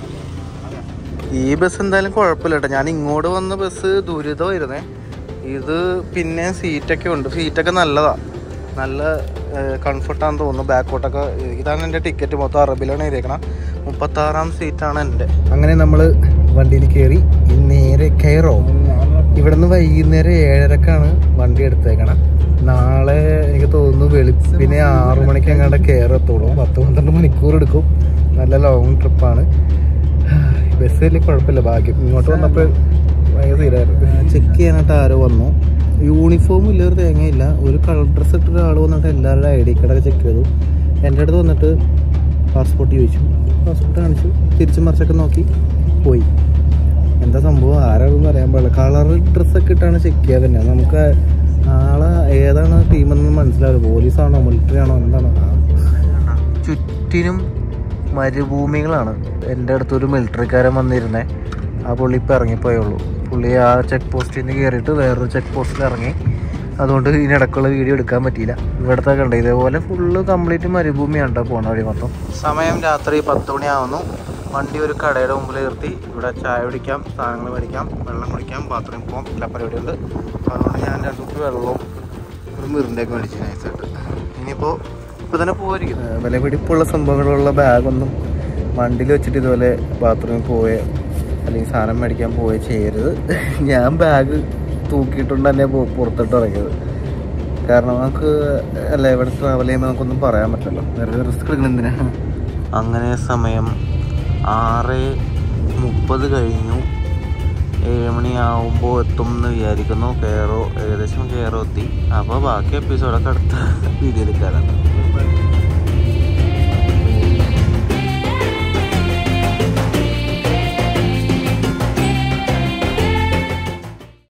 ഈ ബസ് എന്തായാലും കുഴപ്പമില്ല കേട്ടോ ഞാൻ ഇങ്ങോട്ട് വന്ന ബസ് ദുരിതമായിരുന്നേ ഇത് പിന്നെ സീറ്റൊക്കെ ഉണ്ട് സീറ്റൊക്കെ നല്ലതാ നല്ല കംഫർട്ടാന്ന് തോന്നുന്നു ബാക്കോട്ടൊക്കെ ഇതാണ് എൻ്റെ ടിക്കറ്റ് മൊത്തം അറബിലാണ് എഴുതിയേക്കണം മുപ്പത്താറാം സീറ്റാണ് എൻ്റെ അങ്ങനെ നമ്മൾ വണ്ടിയിൽ കയറി ഇനി നേരെ കയറോ ഇവിടുന്ന് വൈകുന്നേരം ഏഴരക്കാണ് വണ്ടി എടുത്തേക്കണം നാളെ എനിക്ക് തോന്നുന്നു വെളുപ്പിനെ ആറു മണിക്ക് അങ്ങാണ്ട് കയറത്തുള്ളൂ പത്ത് പന്ത്രണ്ട് മണിക്കൂർ എടുക്കും നല്ല ലോങ് ട്രിപ്പാണ് ബസ് വലിയ കുഴപ്പമില്ല ഭാഗ്യം ഇങ്ങോട്ട് വന്നപ്പോൾ ഭയങ്കര തീരായിരുന്നു ചെക്ക് ചെയ്യാനായിട്ട് ആരോ വന്നു യൂണിഫോം ഇല്ല ഒരു തേങ്ങയില്ല ഒരു കളർ ഡ്രസ്സ് ഇട്ട ഒരാൾ വന്നിട്ട് എല്ലാവരുടെ ഐ ഡി കാർഡൊക്കെ ചെക്ക് ചെയ്തു എൻ്റെ അടുത്ത് വന്നിട്ട് പാസ്പോർട്ട് ചോദിച്ചു പാസ്പോർട്ട് കാണിച്ചു തിരിച്ചു മറിച്ചൊക്കെ നോക്കി പോയി എന്താ സംഭവം ആരാണെന്ന് അറിയാൻ പാടില്ല കളർ ഡ്രസ്സൊക്കെ ഇട്ടാണ് ചെക്ക് ചെയ്യാൻ തന്നെ നമുക്ക് ആളെ ഏതാണ് ടീമെന്ന് മനസ്സിലാവില്ല പോലീസാണോ മിലിറ്ററി ആണോ എന്താണ് ചുറ്റിനും മരുഭൂമികളാണ് എൻ്റെ അടുത്തൊരു മിലിറ്ററിക്കാരൻ വന്നിരുന്നേ ആ പുള്ളി ഇപ്പം ഇറങ്ങിപ്പോയുള്ളൂ പുള്ളി ആ ചെക്ക് പോസ്റ്റിൽ നിന്ന് കയറിയിട്ട് വേറൊരു ചെക്ക് പോസ്റ്റിൽ ഇറങ്ങി അതുകൊണ്ട് ഇതിനിടക്കുള്ള വീഡിയോ എടുക്കാൻ പറ്റിയില്ല ഇവിടുത്തെ കണ്ട ഇതേപോലെ ഫുള്ള് കംപ്ലീറ്റ് മരുഭൂമിയാണ് കേട്ടോ പോണ വഴി മൊത്തം സമയം രാത്രി പത്ത് മണിയാവുന്നു വണ്ടി ഒരു കടയുടെ മുമ്പിൽ നിർത്തി ഇവിടെ ചായ കുടിക്കാം സാധനങ്ങൾ മേടിക്കാം വെള്ളം കുടിക്കാം ബാത്റൂമിൽ പോകാം എല്ലാ പരിപാടിയുണ്ട് അതുകൊണ്ട് ഞാൻ രണ്ട് കുപ്പി വെള്ളവും ഒരു മിറിൻ്റെയൊക്കെ മേടിച്ചു നൈസായിട്ട് ഇനിയിപ്പോൾ ഇപ്പോൾ തന്നെ പോയിരിക്കും വില പിടിപ്പുള്ള സംഭവങ്ങളുള്ള ബാഗൊന്നും വണ്ടിയിൽ വെച്ചിട്ട് ഇതുപോലെ ബാത്റൂമിൽ പോയേ അല്ലെങ്കിൽ സാധനം മേടിക്കാൻ പോയേ ചെയ്യരുത് ഞാൻ ബാഗ് തൂക്കിയിട്ടുണ്ട് തന്നെ പു- പുറത്തോട്ട് ഇറങ്ങിയത് കാരണം നമുക്ക് അല്ല എവിടെ ട്രാവൽ ചെയ്യുമ്പോൾ നമുക്കൊന്നും പറയാൻ പറ്റില്ല വെറുതെ റിസ്ക് എടുക്കണം എന്തിനാ അങ്ങനെ സമയം ആറ് മുപ്പത് കഴിഞ്ഞു ഏഴ് മണിയാവുമ്പോൾ എത്തും എന്ന് വിചാരിക്കുന്നു കെയറോ ഏകദേശം കെയറോ എത്തി അപ്പോൾ ബാക്കി എപ്പിസോഡൊക്കെ അടുത്ത വീഡിയോയിൽ കാണാം